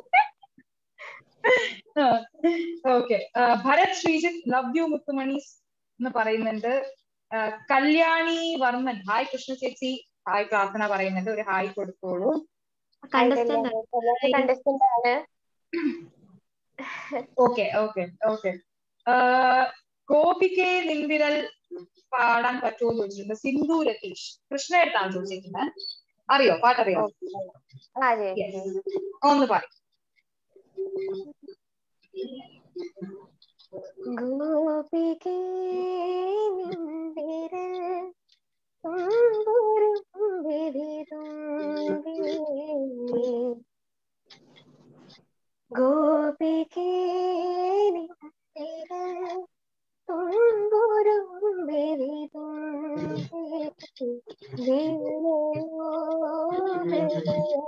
okay Bharath Sreejith love you മുത്തുമണീസ് എന്ന് പറയുന്നുണ്ട് കല്യാണി വർമ്മൻ ഹായ് കൃഷ്ണ ചേച്ചി ഹായ് പ്രാർത്ഥന പറയുന്നുണ്ട് ഒരു ഹായ് കൊടുത്തോളൂ കണ്ടസ്റ്റന്റ് ആണ് ഓക്കെ ഓക്കെ ഓക്കെ ഗോപികെ നിന്തിരൽ പാടാൻ പറ്റുമോ എന്ന് ചോദിച്ചിട്ടുണ്ട് സിന്ധു രതീഷ് കൃഷ്ണയെടുത്താണ് ചോദിച്ചിരിക്കുന്നത് അറിയോ പാട്ടറിയോ ആ ചേച്ചി ഒന്ന് പറയും ഗോപികേ നിന്തിരൽ തുമ്പുരും വിരിതുമ്പി ഗോപികേ നിന്തിരൽ തുമ്പുരും വിരിതുമ്പി വീണോ ഹൃദയോ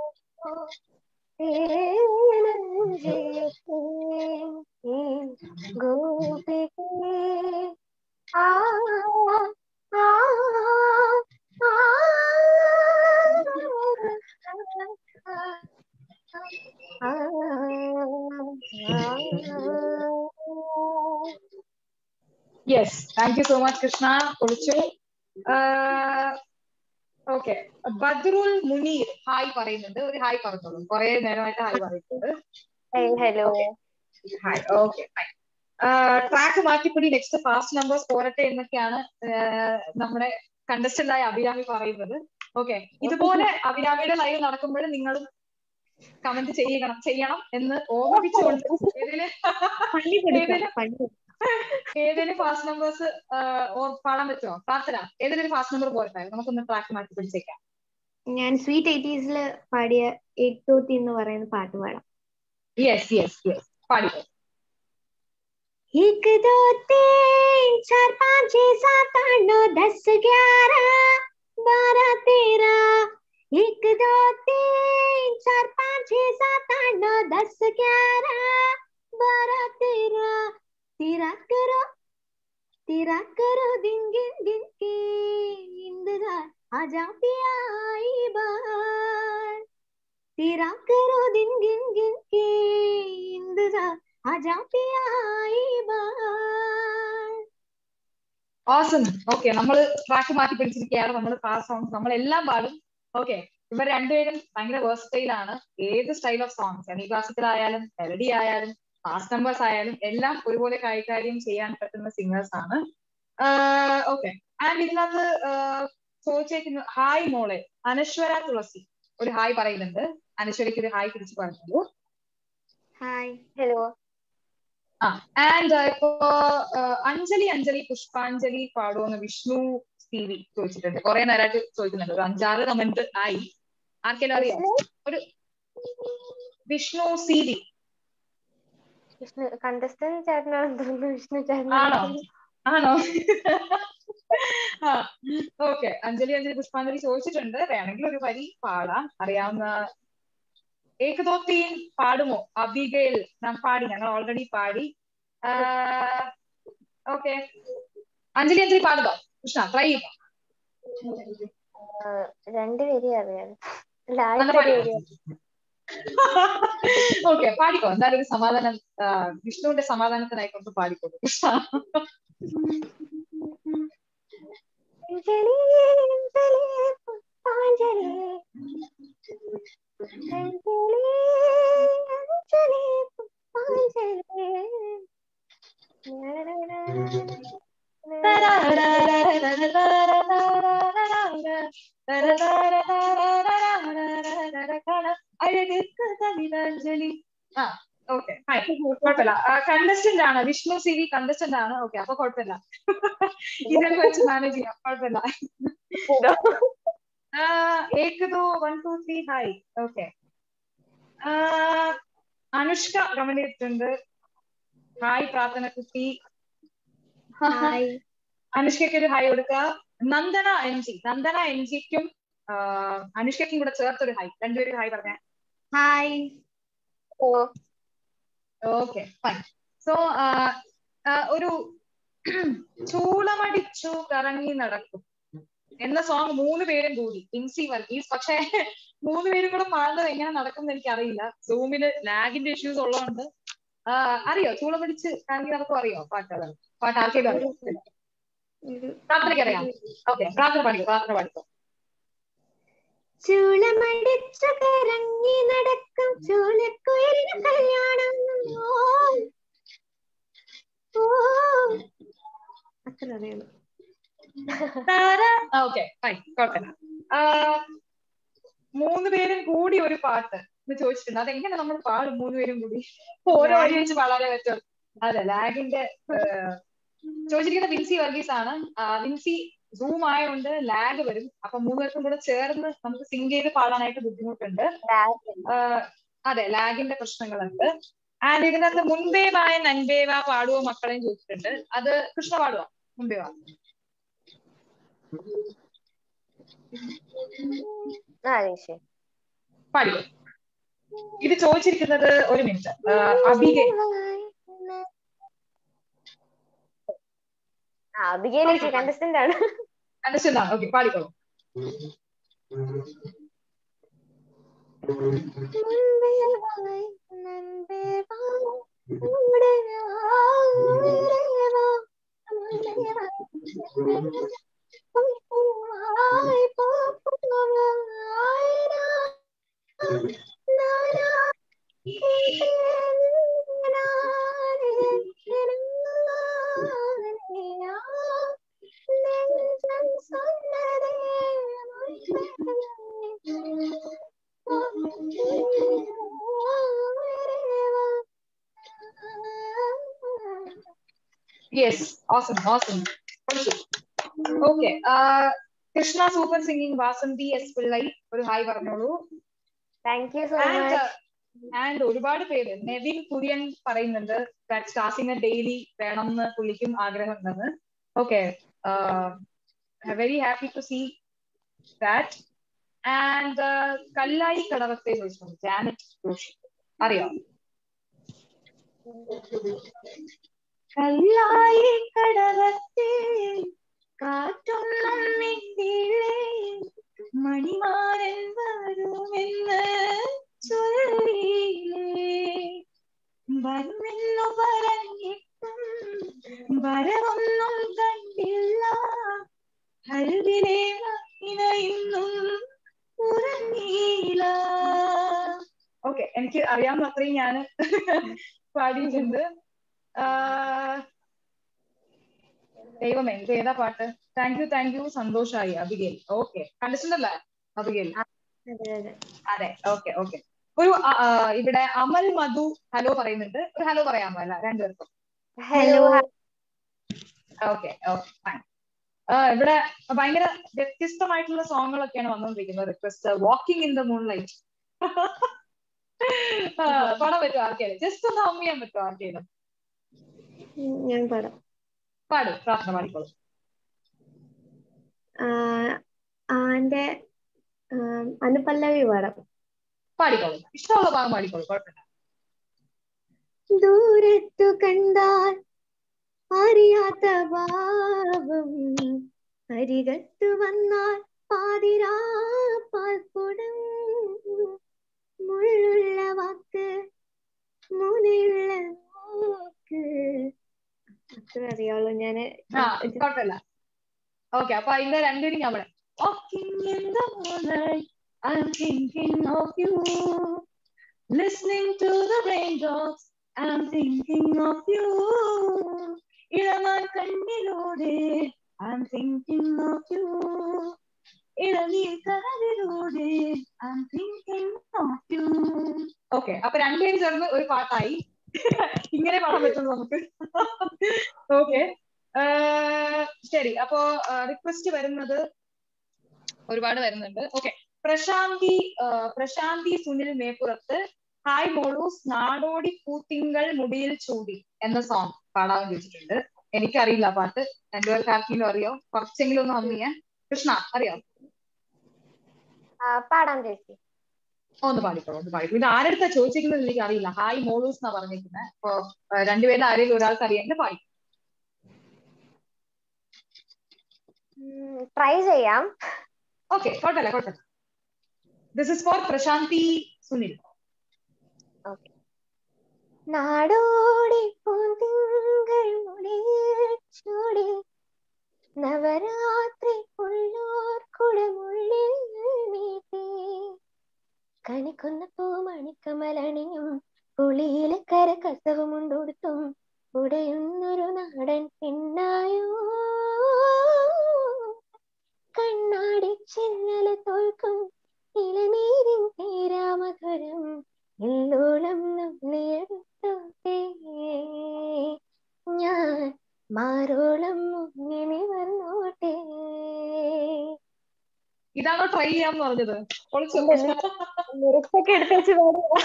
ഗോപികേ ആ ആ ആ yes thank you so much Krishna പൊളിച്ചു ഓക്കെ ബദ്രുൽ മുനീർ ഹായ് പറയുന്നുണ്ട് ഒരു ഹായ് പറഞ്ഞോളൂ കുറെ നേരമായിട്ട് ഹായ് പറയുന്നുണ്ട് ഹലോ ഹായ് ഓക്കെ ട്രാക്ക് മാറ്റിപ്പിടി നെക്സ്റ്റ് ഫാസ്റ്റ് നമ്പേഴ്സ് പോരട്ടെ എന്നൊക്കെയാണ് നമ്മുടെ കണ്ടസ്റ്റന്റ് ആയ അഭിരാമി പറയുന്നത് ഓക്കെ ഇതുപോലെ അഭിരാമിയുടെ ലൈവ് നടക്കുമ്പോൾ നിങ്ങളും കമന്റ് ചെയ്യണം ചെയ്യണം എന്ന് ഓർമ്മിപ്പിച്ചുകൊണ്ട് ഇതില് ഏതെങ്കിലും ഫാസ്റ്റ് നമ്പേഴ്സ് പാടാൻ പറ്റുമോ പ്രാർത്ഥന ഏതെങ്കിലും ഒരു ഫാസ്റ്റ് നമ്പർ പോരട്ടെ നമുക്കൊന്ന് ട്രാക്ക് മാറ്റി പിടിച്ചേക്കാം ഞാൻ സ്വീറ്റ് എയ്റ്റീസില് പാടിയ ഏകോത്തി എന്ന് പറയുന്ന പാട്ട് പാടാം യെസ് യെസ് യെസ് പാടിക്കോ एक दो तीन चार पाँच छह सात आठ नौ दस ग्यारह बारह तेरह एक दो तीन चार पाँच छह सात आठ नौ दस ग्यारह बारह तेरह तेरा करो तेरा करो दिन गिन गिन के इंतजार आजा पिया आई बार तेरा करो दिन गिन गिन के इंतजार आजा पिया आई बार ഓസം ഓക്കെ നമ്മൾ ട്രാക്ക് മാറ്റി പിടിച്ചിരിക്കുകയാണ് നമ്മൾ ഫാസ്റ്റ് സോങ്സ് നമ്മൾ എല്ലാം പാടും ഓക്കെ ഇവർ രണ്ടുപേരും ഭയങ്കര വേഴ്സ്റ്റൈൽ ആണ് ഏത് style of songs semi classical ആയാലും മെലഡി ആയാലും ഫാസ്റ്റ് നമ്പേഴ്സ് ആയാലും എല്ലാം ഒരുപോലെ കൈകാര്യം ചെയ്യാൻ പറ്റുന്ന സിംഗേഴ്സ് ആണ് ഓക്കെ ആൻഡ് ഇതിനകത്ത് ചോദിച്ചേക്കുന്നു ഹായ് മോളെ അനശ്വര തുളസി ഒരു ഹായ് പറയുന്നുണ്ട് അനശ്വരയ്ക്ക് ഒരു ഹായ് തിരിച്ചു പറഞ്ഞോളൂ ഹായ് ഹലോ ആ ആൻഡ് ഇപ്പോ അഞ്ജലി അഞ്ജലി പുഷ്പാഞ്ജലി പാടുമെന്ന് വിഷ്ണു ടി വി ചോദിച്ചിട്ടുണ്ട് കുറെ നേരമായിട്ട് ചോദിക്കുന്നുണ്ട് ഒരു അഞ്ചാറ് കമന്റ് ആയി ആർക്കെല്ലാം അറിയാം ഒരു Vishnu C V Vishnu contestant ചേട്ടനാണെന്ന് തോന്നുന്നു വിഷ്ണു ആണോ ചേട്ടൻ ആണോ ആ ഓക്കെ അഞ്ജലി അഞ്ജലി പുഷ്പാഞ്ജലി ചോദിച്ചിട്ടുണ്ട് വേണമെങ്കിൽ ഒരു വരി പാടാം അറിയാവുന്ന ഏകദോത്തീൻ പാടുമോ അബിഗയിൽ നാം പാടി ഞങ്ങൾ ഓൾറെഡി പാടി ഓക്കെ അഞ്ജലി അഞ്ജലി പാടുതോ കൃഷ്ണ ട്രൈ ചെയ്യാം രണ്ടുപേരെയും അറിയാം അല്ല നല്ല ആദ്യത്തെ പാടി പേര് ഓക്കെ പാടിക്കോ എന്തായാലും ഒരു സമാധാനം ആ, വിഷ്ണുവിന്റെ സമാധാനത്തിനായിക്കൊണ്ട് പാടിക്കോ കൃഷ്ണ അഞ്ജലി അഞ്ജലി പുഷ്പാഞ്ജലി അഞ്ജലി അഞ്ജലി പുഷ്പാഞ്ജലി അഴകുക്ക് കവിതാഞ്ജലി ആ ഓക്കെ കുഴപ്പമില്ല കണ്ടസ്റ്റന്റ് ആണ് വിഷ്ണു സി വി കണ്ടസ്റ്റന്റ് ആണ് ഓക്കെ അപ്പൊ കുഴപ്പമില്ല ഇതൊക്കെ വെച്ച് മാനേജ് ചെയ്യാം കുഴപ്പമില്ല ഏക് ദോ one two three hi okay Anushka കമന്റിട്ടുണ്ട് ഹായ് പ്രാർത്ഥന കുട്ടി ഹായ് അനുഷ്കയ്ക്ക് ഒരു ഹായ് കൊടുക്കുക Nandana N G Nandana N ജിക്കും അനുഷ്കയ്ക്കും കൂടെ ചേർത്തൊരു ഹായ് രണ്ടുപേരും ഹായ് പറഞ്ഞ ഹായ് ഓക്കെ ഫൈൻ സോ ഒരു ചൂളമടിച്ചു കറങ്ങി നടക്കും എന്ന സോങ് മൂന്ന് പേരും കൂടി ഇൻസി വർഗീസ് പക്ഷേ മൂന്ന് പേരും കൂടെ പാടുന്നത് എങ്ങനെ നടക്കും എന്ന് എനിക്ക് അറിയില്ല സൂമില് ലാഗിന്റെ ഇഷ്യൂസ് ഉള്ളതുകൊണ്ട് അറിയോ ചൂളമടിച്ച് കറങ്ങി നടക്കും അറിയോ പാട്ടുകൾ പാട്ട് ആർക്കെങ്കിലും അറിയോ പ്രാർത്ഥനയ്ക്ക് അറിയാം ഓക്കെ പ്രാർത്ഥന പാടിക്കോ പ്രാർത്ഥന പാടിക്കോ ചൂളമടിച്ചു കറങ്ങി നടക്കും ചൂളക്കുയിലിന് കല്യാണം ഓ അത്ര അറിയുള്ളൂ ഓക്കെ ഫൈൻ കുഴപ്പമില്ല മൂന്ന് പേരും കൂടി ഒരു പാട്ട് എന്ന് ചോദിച്ചിട്ടുണ്ട് അതെങ്ങനെ നമ്മൾ പാടും മൂന്ന് പേരും കൂടി ഓരോ വരി വെച്ച് വളരെ പറ്റും അതെ ലാഗിന്റെ ചോദിച്ചിരിക്കുന്ന വിൻസി വർഗീസ് ആണ് വിൻസി സൂം ആയതുകൊണ്ട് ലാഗ് വരും അപ്പൊ മൂന്ന് പേർക്കും കൂടെ ചേർന്ന് നമുക്ക് സിങ്ക് ചെയ്ത് പാടാനായിട്ട് ബുദ്ധിമുട്ടുണ്ട് അതെ ലാഗിന്റെ പ്രശ്നങ്ങളുണ്ട് ആൻഡ് ഇതിനകത്ത് മുൻപേ വായ നൻപേ വാ പാടുവോ മക്കളെയും ചോദിച്ചിട്ടുണ്ട് അത് കൃഷ്ണ പാടുവോ മുൻപേ വാ പാടിക്കോ ഇത് ചോദിച്ചിരിക്കുന്നത് ഒരു മിനിറ്റ് അബികെ അബികേലി കണ്ടസ്റ്റന്റ് ആണ് കണ്ടസ്റ്റന്റ് ആണ് ഓക്കെ പാടിക്കോളൂ yes awesome awesome okay Krishna super singing Vasanthi S Pillai ഒരു ഹായ് പറഞ്ഞോളൂ thank you so much and ഒരുപാട് പേര് നെവിൻ കുര്യൻ പറയുന്നുണ്ട് സ്റ്റാർസിംഗ് ഡെയിലി വേണം എന്ന് പുള്ളിക്കും ആഗ്രഹം ഉണ്ടെന്ന് okay very happy to see that and കല്ലായി കടവത്തെ ചോദിച്ചു ജാനറ്റ് ജോഷി അറിയോ കല്ലായി കടവത്തെ കാറ്റൊന്നും മിണ്ടിയില്ലേ മണിമാരൻ വരുമെന്ന് ചൊല്ലിയില്ലേ വരുമെന്നു പറഞ്ഞിട്ടും വരവൊന്നും കണ്ടില്ല ഹൽവിലെ ഇന്നും ഉറങ്ങിയില്ല ഓക്കെ എനിക്ക് അറിയാവുന്ന അത്രയും ഞാൻ പാടിയിട്ടുണ്ട് ദൈവമേ ഇത് ഏതാ പാട്ട് താങ്ക് യു താങ്ക് യു സന്തോഷായി അബിഗേൽ ഓക്കെ കണ്ടിട്ടുണ്ടല്ലേ അബിഗേൽ അതെ ഓക്കെ ഓക്കെ ഒരു ഇവിടെ അമൽ മധു ഹലോ പറയുന്നുണ്ട് ഒരു ഹലോ പറയാമോ അല്ല രണ്ടുപേർക്കും ഹലോ ഓക്കെ ഓക്കെ ഇവിടെ ഭയങ്കര വ്യത്യസ്തമായിട്ടുള്ള സോങ്ങുകളൊക്കെയാണ് വന്നുകൊണ്ടിരിക്കുന്നത് request walking in the moonlight പാടാൻ പറ്റുമോ ആർക്കെങ്കിലും ജസ്റ്റ് ഒന്ന് ഹം ചെയ്യാൻ പറ്റുമോ ആർക്കെങ്കിലും ഞാൻ പാടാം പാടും പ്രാർത്ഥന പാടിക്കോളൂ എന്റെ അനുപല്ലവി പാടാം പാടിക്കോളൂ ഇഷ്ടമുള്ള ഭാഗം പാടിക്കോളൂ കുഴപ്പമില്ല ദൂരത്തു കണ്ടാൽ അറിയാത്ത ഭാവം അരികത്തു വന്നാൽ പാതിരാ പാൽക്കുടം മുള്ളുള്ള വാക്ക് മുനയുള്ള വാക്ക് അത്ര അറിയാവുള്ളൂ ഞാന് കുഴപ്പമില്ല ഓക്കെ അപ്പൊ അതിന്റെ രണ്ടുപേരും ഞാൻ പറയാം Walking in the moonlight, I'm thinking of you. Listening to the raindrops, I'm thinking of you. ഇളമാൻ കണ്ണിലൂടെ I'm thinking of you. ഇളനീർ കടലിലൂടെ I'm thinking of you. Okay അപ്പൊ രണ്ടുപേരും ചേർന്ന് ഒരു പാട്ടായി ഇങ്ങനെ പാടാൻ പറ്റും നമുക്ക് ഓക്കെ ശരി അപ്പോ റിക്വസ്റ്റ് വരുന്നത് ഒരുപാട് വരുന്നുണ്ട് ഓക്കെ പ്രശാന്തി ആ, പ്രശാന്തി സുനിൽ മേപ്പുറത്ത് ഹായ് മോളൂസ് നാടോടി പൂത്തിങ്കൾ മുടിയിൽ ചൂടി എന്ന സോങ് പാടാൻ ചോദിച്ചിട്ടുണ്ട് എനിക്കറിയില്ല ആ പാട്ട് രണ്ടുപേർക്ക് ആർക്കെങ്കിലും അറിയോ കുറച്ചെങ്കിലും ഒന്ന് വന്നു ഞാൻ കൃഷ്ണ അറിയോ ആ, പാടാം ചേച്ചി ഒന്ന് പാടിക്കോ ഒന്ന് പാടിക്കോ ഇത് ആരെടുത്താ ചോദിച്ചിരിക്കുന്നത് എനിക്ക് അറിയില്ല ഹായ് മോളൂസ് എന്നാ പറഞ്ഞിരിക്കുന്നത് അപ്പൊ ആ, രണ്ടുപേരുടെ ആരെങ്കിലും ഒരാൾക്ക് അറിയാമെങ്കിൽ പാടി ട്രൈ ചെയ്യാം ഓക്കെ കുഴപ്പമില്ല കുഴപ്പമില്ല this is for Prashanthi Sunil നാടോടി പൂന്തിങ്കൾ മുടിയിൽ ചൂടി നവരാത്രി പുള്ളൂർ കുടമുള്ളിൽ നീട്ടി കണിക്കുന്ന പൂമണിക്കമലണിയും പുളിയിലെ കര കസവുമുണ്ടൊടുത്തും ഉടയുന്നൊരു നാടൻ പിന്നായോ കണ്ണാടി ചിന്നല തോൽക്കും ഇളനീരിൻ തീരാമധുരം ഇല്ലോളം നുള്ളിയെടുത്തോട്ടെ ഞാൻ മാറോളം മുങ്ങിനി വന്നോട്ടെ ഇതാണോ ട്രൈ ചെയ്യാന്ന് പറഞ്ഞത് പൊളിച്ചു നിരത്തൊക്കെ എടുത്ത് വെച്ച് പാടുക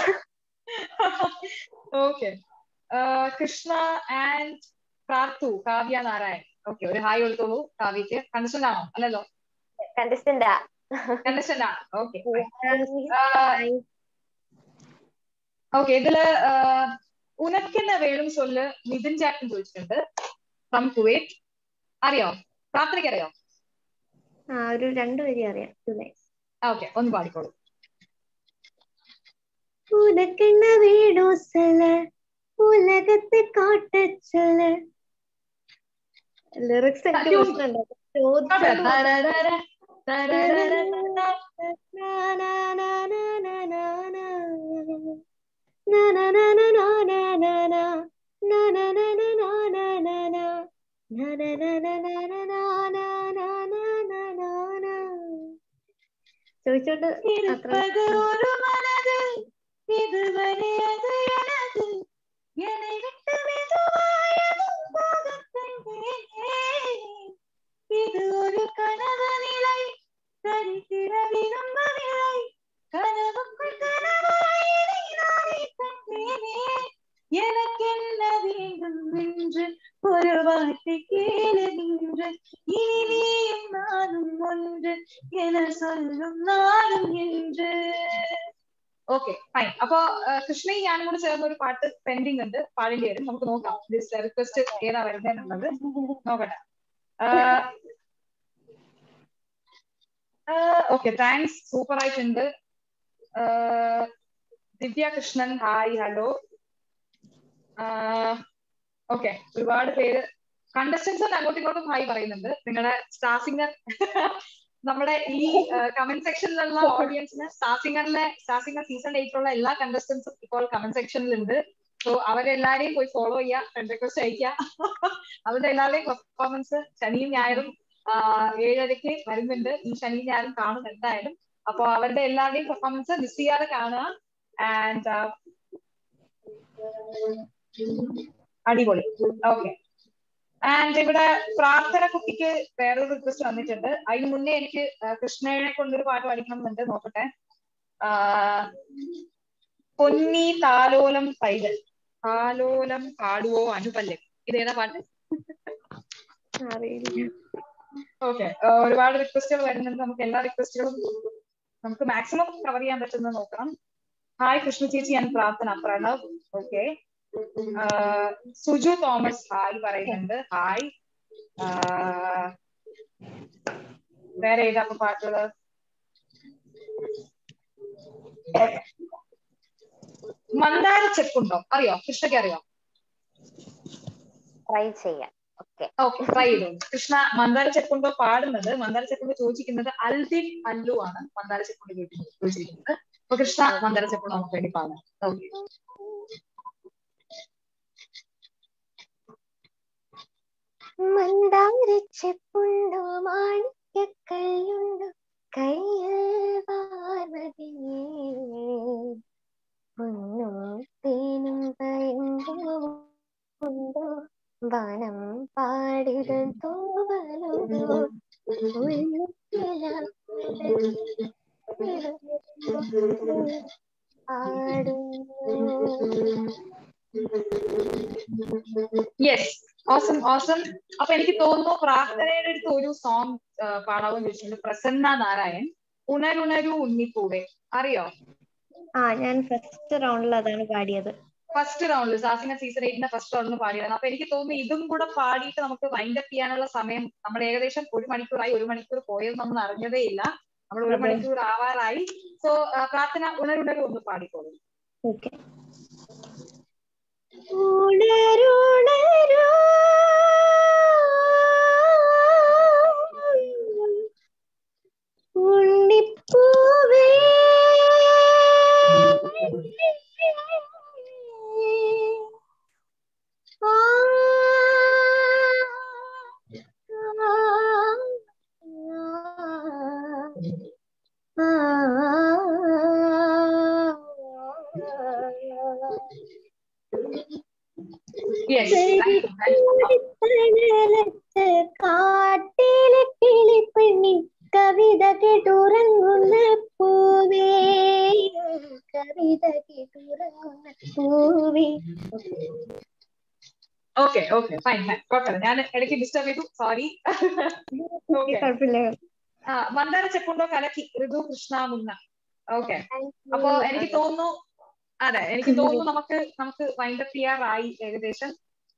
okay Krishna and Prarthu Kavya Narayan okay ഒരു ഹായ് കൊടുത്തോളൂ കാവ്യക്ക് കണ്ടസ്റ്റന്റ് ആണോ അല്ലല്ലോ കണ്ടസ്റ്റന്റാ കണ്ടസ്റ്റന്റ് ആണ് ഓക്കെ ഓക്കെ ഇതില് ആഹ്, ഉനക്കെന്ന വേളും ചൊല്ല് നിതിൻ ചാക്കൻ ചോദിച്ചിട്ടുണ്ട് ഫ്രം കുവൈറ്റ് അറിയോ പ്രാർത്ഥനയ്ക്ക് അറിയോ ആ ഒരു രണ്ടുപേരെ അറിയാം ജൂലൈ ഓക്കെ ഒന്ന് പാടിക്കോളൂ ഉനക്കെണ്ണ വീടോ സല ഉലകത്തെ കാട്ടച്ചല് ലിറിക്സ് എനിക്ക് അയ്യോ. പ്രശ്നമുണ്ട് ചോദിച്ചോണ്ട് തരരരര, തരരരര. Na na na na na na na. Na na na na na na na na. Na na na na na na na na. Na na na na na na na na na na na na na. ചോദിച്ചോണ്ട് അത്ര இருப்பது ஒரு மனது இதுவரை அது எனது என்னை விட்டு மெதுவாயதும் போகத் தந்தேனே. இது ஒரு கனவு நிலை சரித்திர விரும்பவில்லை கனவுக்குள் கனவாய் இதை நானே கண்டேனே எனக்கு என்ன வேண்டும் என்று ஒரு வார்த்தை கேளு என்று இனி நீயும் நானும் ஒன்று എന സ്വന്തം നാടും എന്ന് ഓക്കെ ഫൈൻ അപ്പൊ കൃഷ്ണയും ഞാനും കൂടെ ചേർന്ന ഒരു പാട്ട് പെൻഡിങ് ഉണ്ട് പാടേണ്ടി വരും നമുക്ക് നോക്കാം റിക്വസ്റ്റ് ഏതാ വരുന്നതെന്നുള്ളത് നോക്കട്ടെ ഓക്കെ താങ്ക്സ് സൂപ്പർ ആയിട്ടുണ്ട് ആഹ് Divya Krishnan hi hello okay ഒരുപാട് പേര് കണ്ടസ്റ്റൻസ് അങ്ങോട്ടും ഇങ്ങോട്ടും ഹായ് പറയുന്നുണ്ട് നിങ്ങളുടെ സ്റ്റാർ സിംഗർ നമ്മുടെ ഈ കമന്റ് സെക്ഷനിലുള്ള ഓഡിയൻസിന് സ്റ്റാർ സിംഗറിലെ സ്റ്റാർ സിംഗർ സീസൺ എയ്റ്റിലുള്ള എല്ലാ കണ്ടസ്റ്റൻസും ഇപ്പോൾ കമന്റ് സെക്ഷനിലുണ്ട് സോ അവരെല്ലാരെയും പോയി ഫോളോ ചെയ്യുക ഫ്രണ്ട് റിക്വസ്റ്റ് അയക്കുക അവരുടെ എല്ലാവരുടെയും പെർഫോമൻസ് ശനിയും ഞായറും ആഹ് ഏഴരയ്ക്ക് വരുന്നുണ്ട് ഈ ശനിയും ഞായറും കാണും എന്തായാലും അപ്പൊ അവരുടെ എല്ലാവരുടെയും പെർഫോമൻസ് മിസ് ചെയ്യാതെ കാണുക ആൻഡ് അടിപൊളി ഓക്കെ ആൻഡ് ഇവിടെ പ്രാർത്ഥന കുട്ടിക്ക് വേറൊരു റിക്വസ്റ്റ് വന്നിട്ടുണ്ട് അതിന് മുന്നേ എനിക്ക് ആ, കൃഷ്ണനെ കൊണ്ടൊരു പാട്ട് പഠിക്കണം എന്നുണ്ട് നോക്കട്ടെ ആ, പൊന്നി താലോലം പൈതൽ താലോലം പാടുവോ അനുപല്ലൻ ഇതേതാ പാട്ട് അറിയില്ല ഓക്കെ ഒരുപാട് റിക്വസ്റ്റുകൾ വരുന്നുണ്ട് നമുക്ക് എല്ലാ റിക്വസ്റ്റുകളും നമുക്ക് മാക്സിമം കവർ ചെയ്യാൻ പറ്റുന്നത് നോക്കണം ഹായ് കൃഷ്ണ ചേച്ചി ഞാൻ പ്രാർത്ഥന പ്രണവ് ഓക്കെ സുജു തോമസ് ഹായ് പറയുന്നുണ്ട് ഹായ് ആഹ് വേറെ ഏതാ അപ്പൊ പാട്ടുകള് Okay. മന്ദാര ചെപ്പുണ്ടോ അറിയോ കൃഷ്ണയ്ക്ക് അറിയോ ട്രൈ ചെയ്യാം ഓക്കെ ഓക്കെ ട്രൈ ചെയ്തു കൃഷ്ണ മന്ദാര ചെപ്പുണ്ടോ പാടുന്നത് മന്ദാര ചെപ്പുണ്ടോ ചോദിക്കുന്നത് അൽദിൻ അല്ലു ആണ് മന്ദാര ചെപ്പുണ്ട് ചോദിച്ചിരിക്കുന്നത് അപ്പൊ കൃഷ്ണ മന്ദാര ചെപ്പുണ്ടോ നമുക്ക് വേണ്ടി പാടാം ഓക്കെ മന്ദാരച്ചെപ്പുണ്ടോ മാണിക്കല്ലുണ്ടോ കയ്യിൽ വാർമതി പൊന്നും തേനും പയമ്പുണ്ടോ വനം പാടിടും തൂവലോ യെസ് ഓസം ഓസം അപ്പൊ എനിക്ക് തോന്നുന്നു പ്രാർത്ഥനയുടെ അടുത്ത് ഒരു സോങ് പാടാമെന്ന് ചോദിച്ചിട്ടുണ്ട് പ്രസന്ന നാരായൺ ഉണരുണരു ഉണ്ണിപ്പൂവേ അറിയോ ആ ഞാൻ ഫസ്റ്റ് റൗണ്ടിൽ അതാണ് പാടിയത് ഫസ്റ്റ് റൗണ്ടിൽ സാസിന സീസൺ എയ്റ്റിന്റെ ഫസ്റ്റ് റൗണ്ടിൽ പാടിയതാണ് അപ്പൊ എനിക്ക് തോന്നുന്നു ഇതും കൂടെ പാടിയിട്ട് നമുക്ക് വൈൻഡ് അപ്പ് ചെയ്യാനുള്ള സമയം നമ്മൾ ഏകദേശം ഒരു മണിക്കൂറായി ഒരു മണിക്കൂർ പോയത് നമ്മൾ അറിഞ്ഞതേ ഇല്ല നമ്മൾ ഒരു അതെ. മണിക്കൂർ ആവാറായി സോ പ്രാർത്ഥന ഉണരുണരു ഒന്ന് പാടിക്കോളൂ ഓക്കെ ഉണരുണരൂ ഉണ്ണിപ്പൂവേ ആ യെസ് തണലത്ത് കാട്ടിലെ കിളിപ്പെണ്ണി കവിത കേട്ടുറങ്ങുന്ന പൂവേ കവിത കേട്ടുറങ്ങുന്ന പൂവേ ഓക്കെ ഓക്കെ ഫൈൻ ഫൈൻ കുഴപ്പമില്ല ഞാൻ ഇടയ്ക്ക് ഡിസ്റ്റർബ് ചെയ്തു സോറി ഓക്കെ കുഴപ്പമില്ല ആ മന്ദാര ചെപ്പുണ്ടോ കലക്കി ഋതു കൃഷ്ണ മുന്ന ഓക്കെ അപ്പൊ എനിക്ക് തോന്നുന്നു അതെ എനിക്ക് തോന്നുന്നു നമുക്ക് നമുക്ക് വൈൻഡ് അപ്പ് ചെയ്യാറായി ഏകദേശം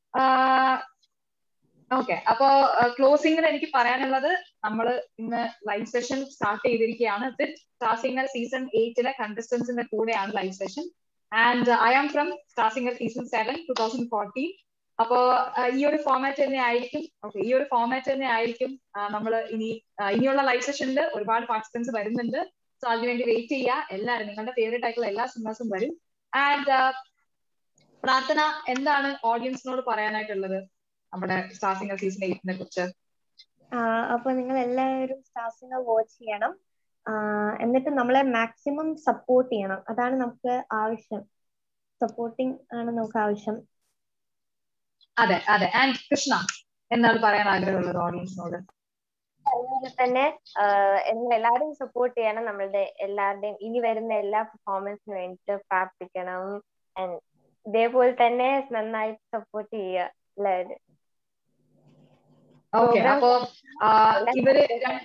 ഓക്കെ അപ്പോ ക്ലോസിംഗിൽ എനിക്ക് പറയാനുള്ളത് നമ്മൾ ഇന്ന് ലൈവ് സെഷൻ സ്റ്റാർട്ട് ചെയ്തിരിക്കുകയാണ് വിത്ത് സ്റ്റാർ സിംഗർ സീസൺ എയ്റ്റിലെ കണ്ടസ്റ്റൻസിന്റെ കൂടെയാണ് live session and I am from star singer season seven two thousand fourteen അപ്പോ ആ, ഈ ഒരു ഫോമാറ്റ് തന്നെ ആയിരിക്കും ഓക്കെ ഈ ഒരു ഫോമാറ്റ് തന്നെ ആയിരിക്കും നമ്മൾ ഇനി ആ, ഇനിയുള്ള ലൈവ് സെഷനിൽ ഒരുപാട് പാർട്ടിസിപ്പൻസ് വരുന്നുണ്ട് സോ അതിനുവേണ്ടി വെയിറ്റ് ചെയ്യുക എല്ലാവരും നിങ്ങളുടെ ഫേവറേറ്റ് ആയിട്ടുള്ള എല്ലാ സിംഗേഴ്സും വരും ആൻഡ് പ്രാർത്ഥന എന്താണ് ഓഡിയൻസിനോട് പറയാനായിട്ടുള്ളത് നമ്മുടെ സ്റ്റാർ സിംഗർ സീസൺ എയ്റ്റിനെ കുറിച്ച് അപ്പൊ നിങ്ങൾ എല്ലാവരും സ്റ്റാർസിനെ വാച്ച് ചെയ്യണം ആ, എന്നിട്ട് നമ്മളെ മാക്സിമം സപ്പോർട്ട് ചെയ്യണം അതാണ് നമുക്ക് ആവശ്യം സപ്പോർട്ടിങ് ആണ് നമുക്ക് ആവശ്യം അതെ അതെ ആൻഡ് കൃഷ്ണ എന്താണ് പറയാൻ ആഗ്രഹമുള്ളത് ഓഡിയൻസിനോട് അതുപോലെ തന്നെ നിങ്ങൾ എല്ലാവരും സപ്പോർട്ട് ചെയ്യണം നമ്മളുടെ എല്ലാവരുടെയും ഇനി വരുന്ന എല്ലാ പെർഫോമൻസിന് വേണ്ടിയിട്ട് പ്രാർത്ഥിക്കണം And ഇതേപോലെ തന്നെ നന്നായിട്ട് സപ്പോർട്ട് ചെയ്യുക എല്ലാവരും ഓക്കെ Program- അപ്പോ ആ, ഇവര്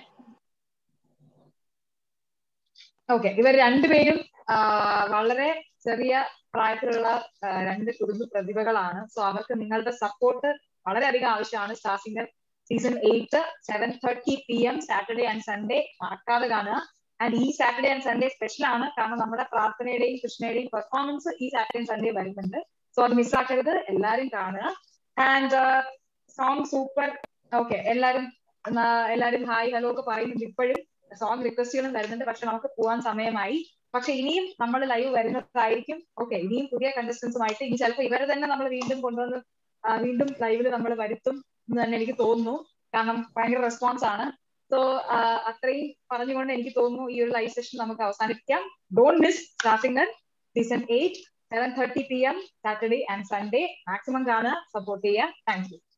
ഓക്കെ ഇവർ രണ്ടുപേരും ആ, വളരെ ചെറിയ പ്രായത്തിലുള്ള ആ, രണ്ട് കുടുംബ പ്രതിഭകളാണ് സോ അവർക്ക് നിങ്ങളുടെ സപ്പോർട്ട് വളരെയധികം ആവശ്യമാണ് star singer season eight seven thirty P M Saturday and Sunday മറക്കാതെ കാണുക ആൻഡ് ഈ സാറ്റർഡേ ആൻഡ് സൺഡേ സ്പെഷ്യൽ ആണ് കാരണം നമ്മുടെ പ്രാർത്ഥനയുടെയും കൃഷ്ണയുടെയും പെർഫോമൻസ് ഈ സാറ്റർഡേ ആൻഡ് സൺഡേ വരുന്നുണ്ട് സോ അത് മിസ്സാക്കരുത് എല്ലാവരും കാണുക ആൻഡ് സോങ് സൂപ്പർ ഓക്കെ എല്ലാരും എന്നാ എല്ലാരും ഹായ് ഹലോ ഒക്കെ പറയുന്നുണ്ട് ഇപ്പോഴും സോങ് റിക്വസ്റ്റുകളും വരുന്നുണ്ട് പക്ഷെ നമുക്ക് പോവാൻ സമയമായി പക്ഷെ ഇനിയും നമ്മൾ ലൈവ് വരുന്നതായിരിക്കും ഓക്കെ ഇനിയും പുതിയ കണ്ടസ്റ്റൻസുമായിട്ട് ഇനി ചിലപ്പോൾ ഇവരെ തന്നെ നമ്മൾ വീണ്ടും കൊണ്ടുവന്ന് ആ, വീണ്ടും ലൈവിൽ നമ്മൾ വരുത്തും എന്ന് തന്നെ എനിക്ക് തോന്നുന്നു കാരണം ഭയങ്കര റെസ്പോൺസ് ആണ് സോ അത്രയും പറഞ്ഞുകൊണ്ട് എനിക്ക് തോന്നുന്നു ഈ ഒരു ലൈവ് സെഷൻ നമുക്ക് അവസാനിപ്പിക്കാം don't miss starting season eight seven thirty P M Saturday and Sunday maximum കാണുക സപ്പോർട്ട് ചെയ്യുക താങ്ക് യു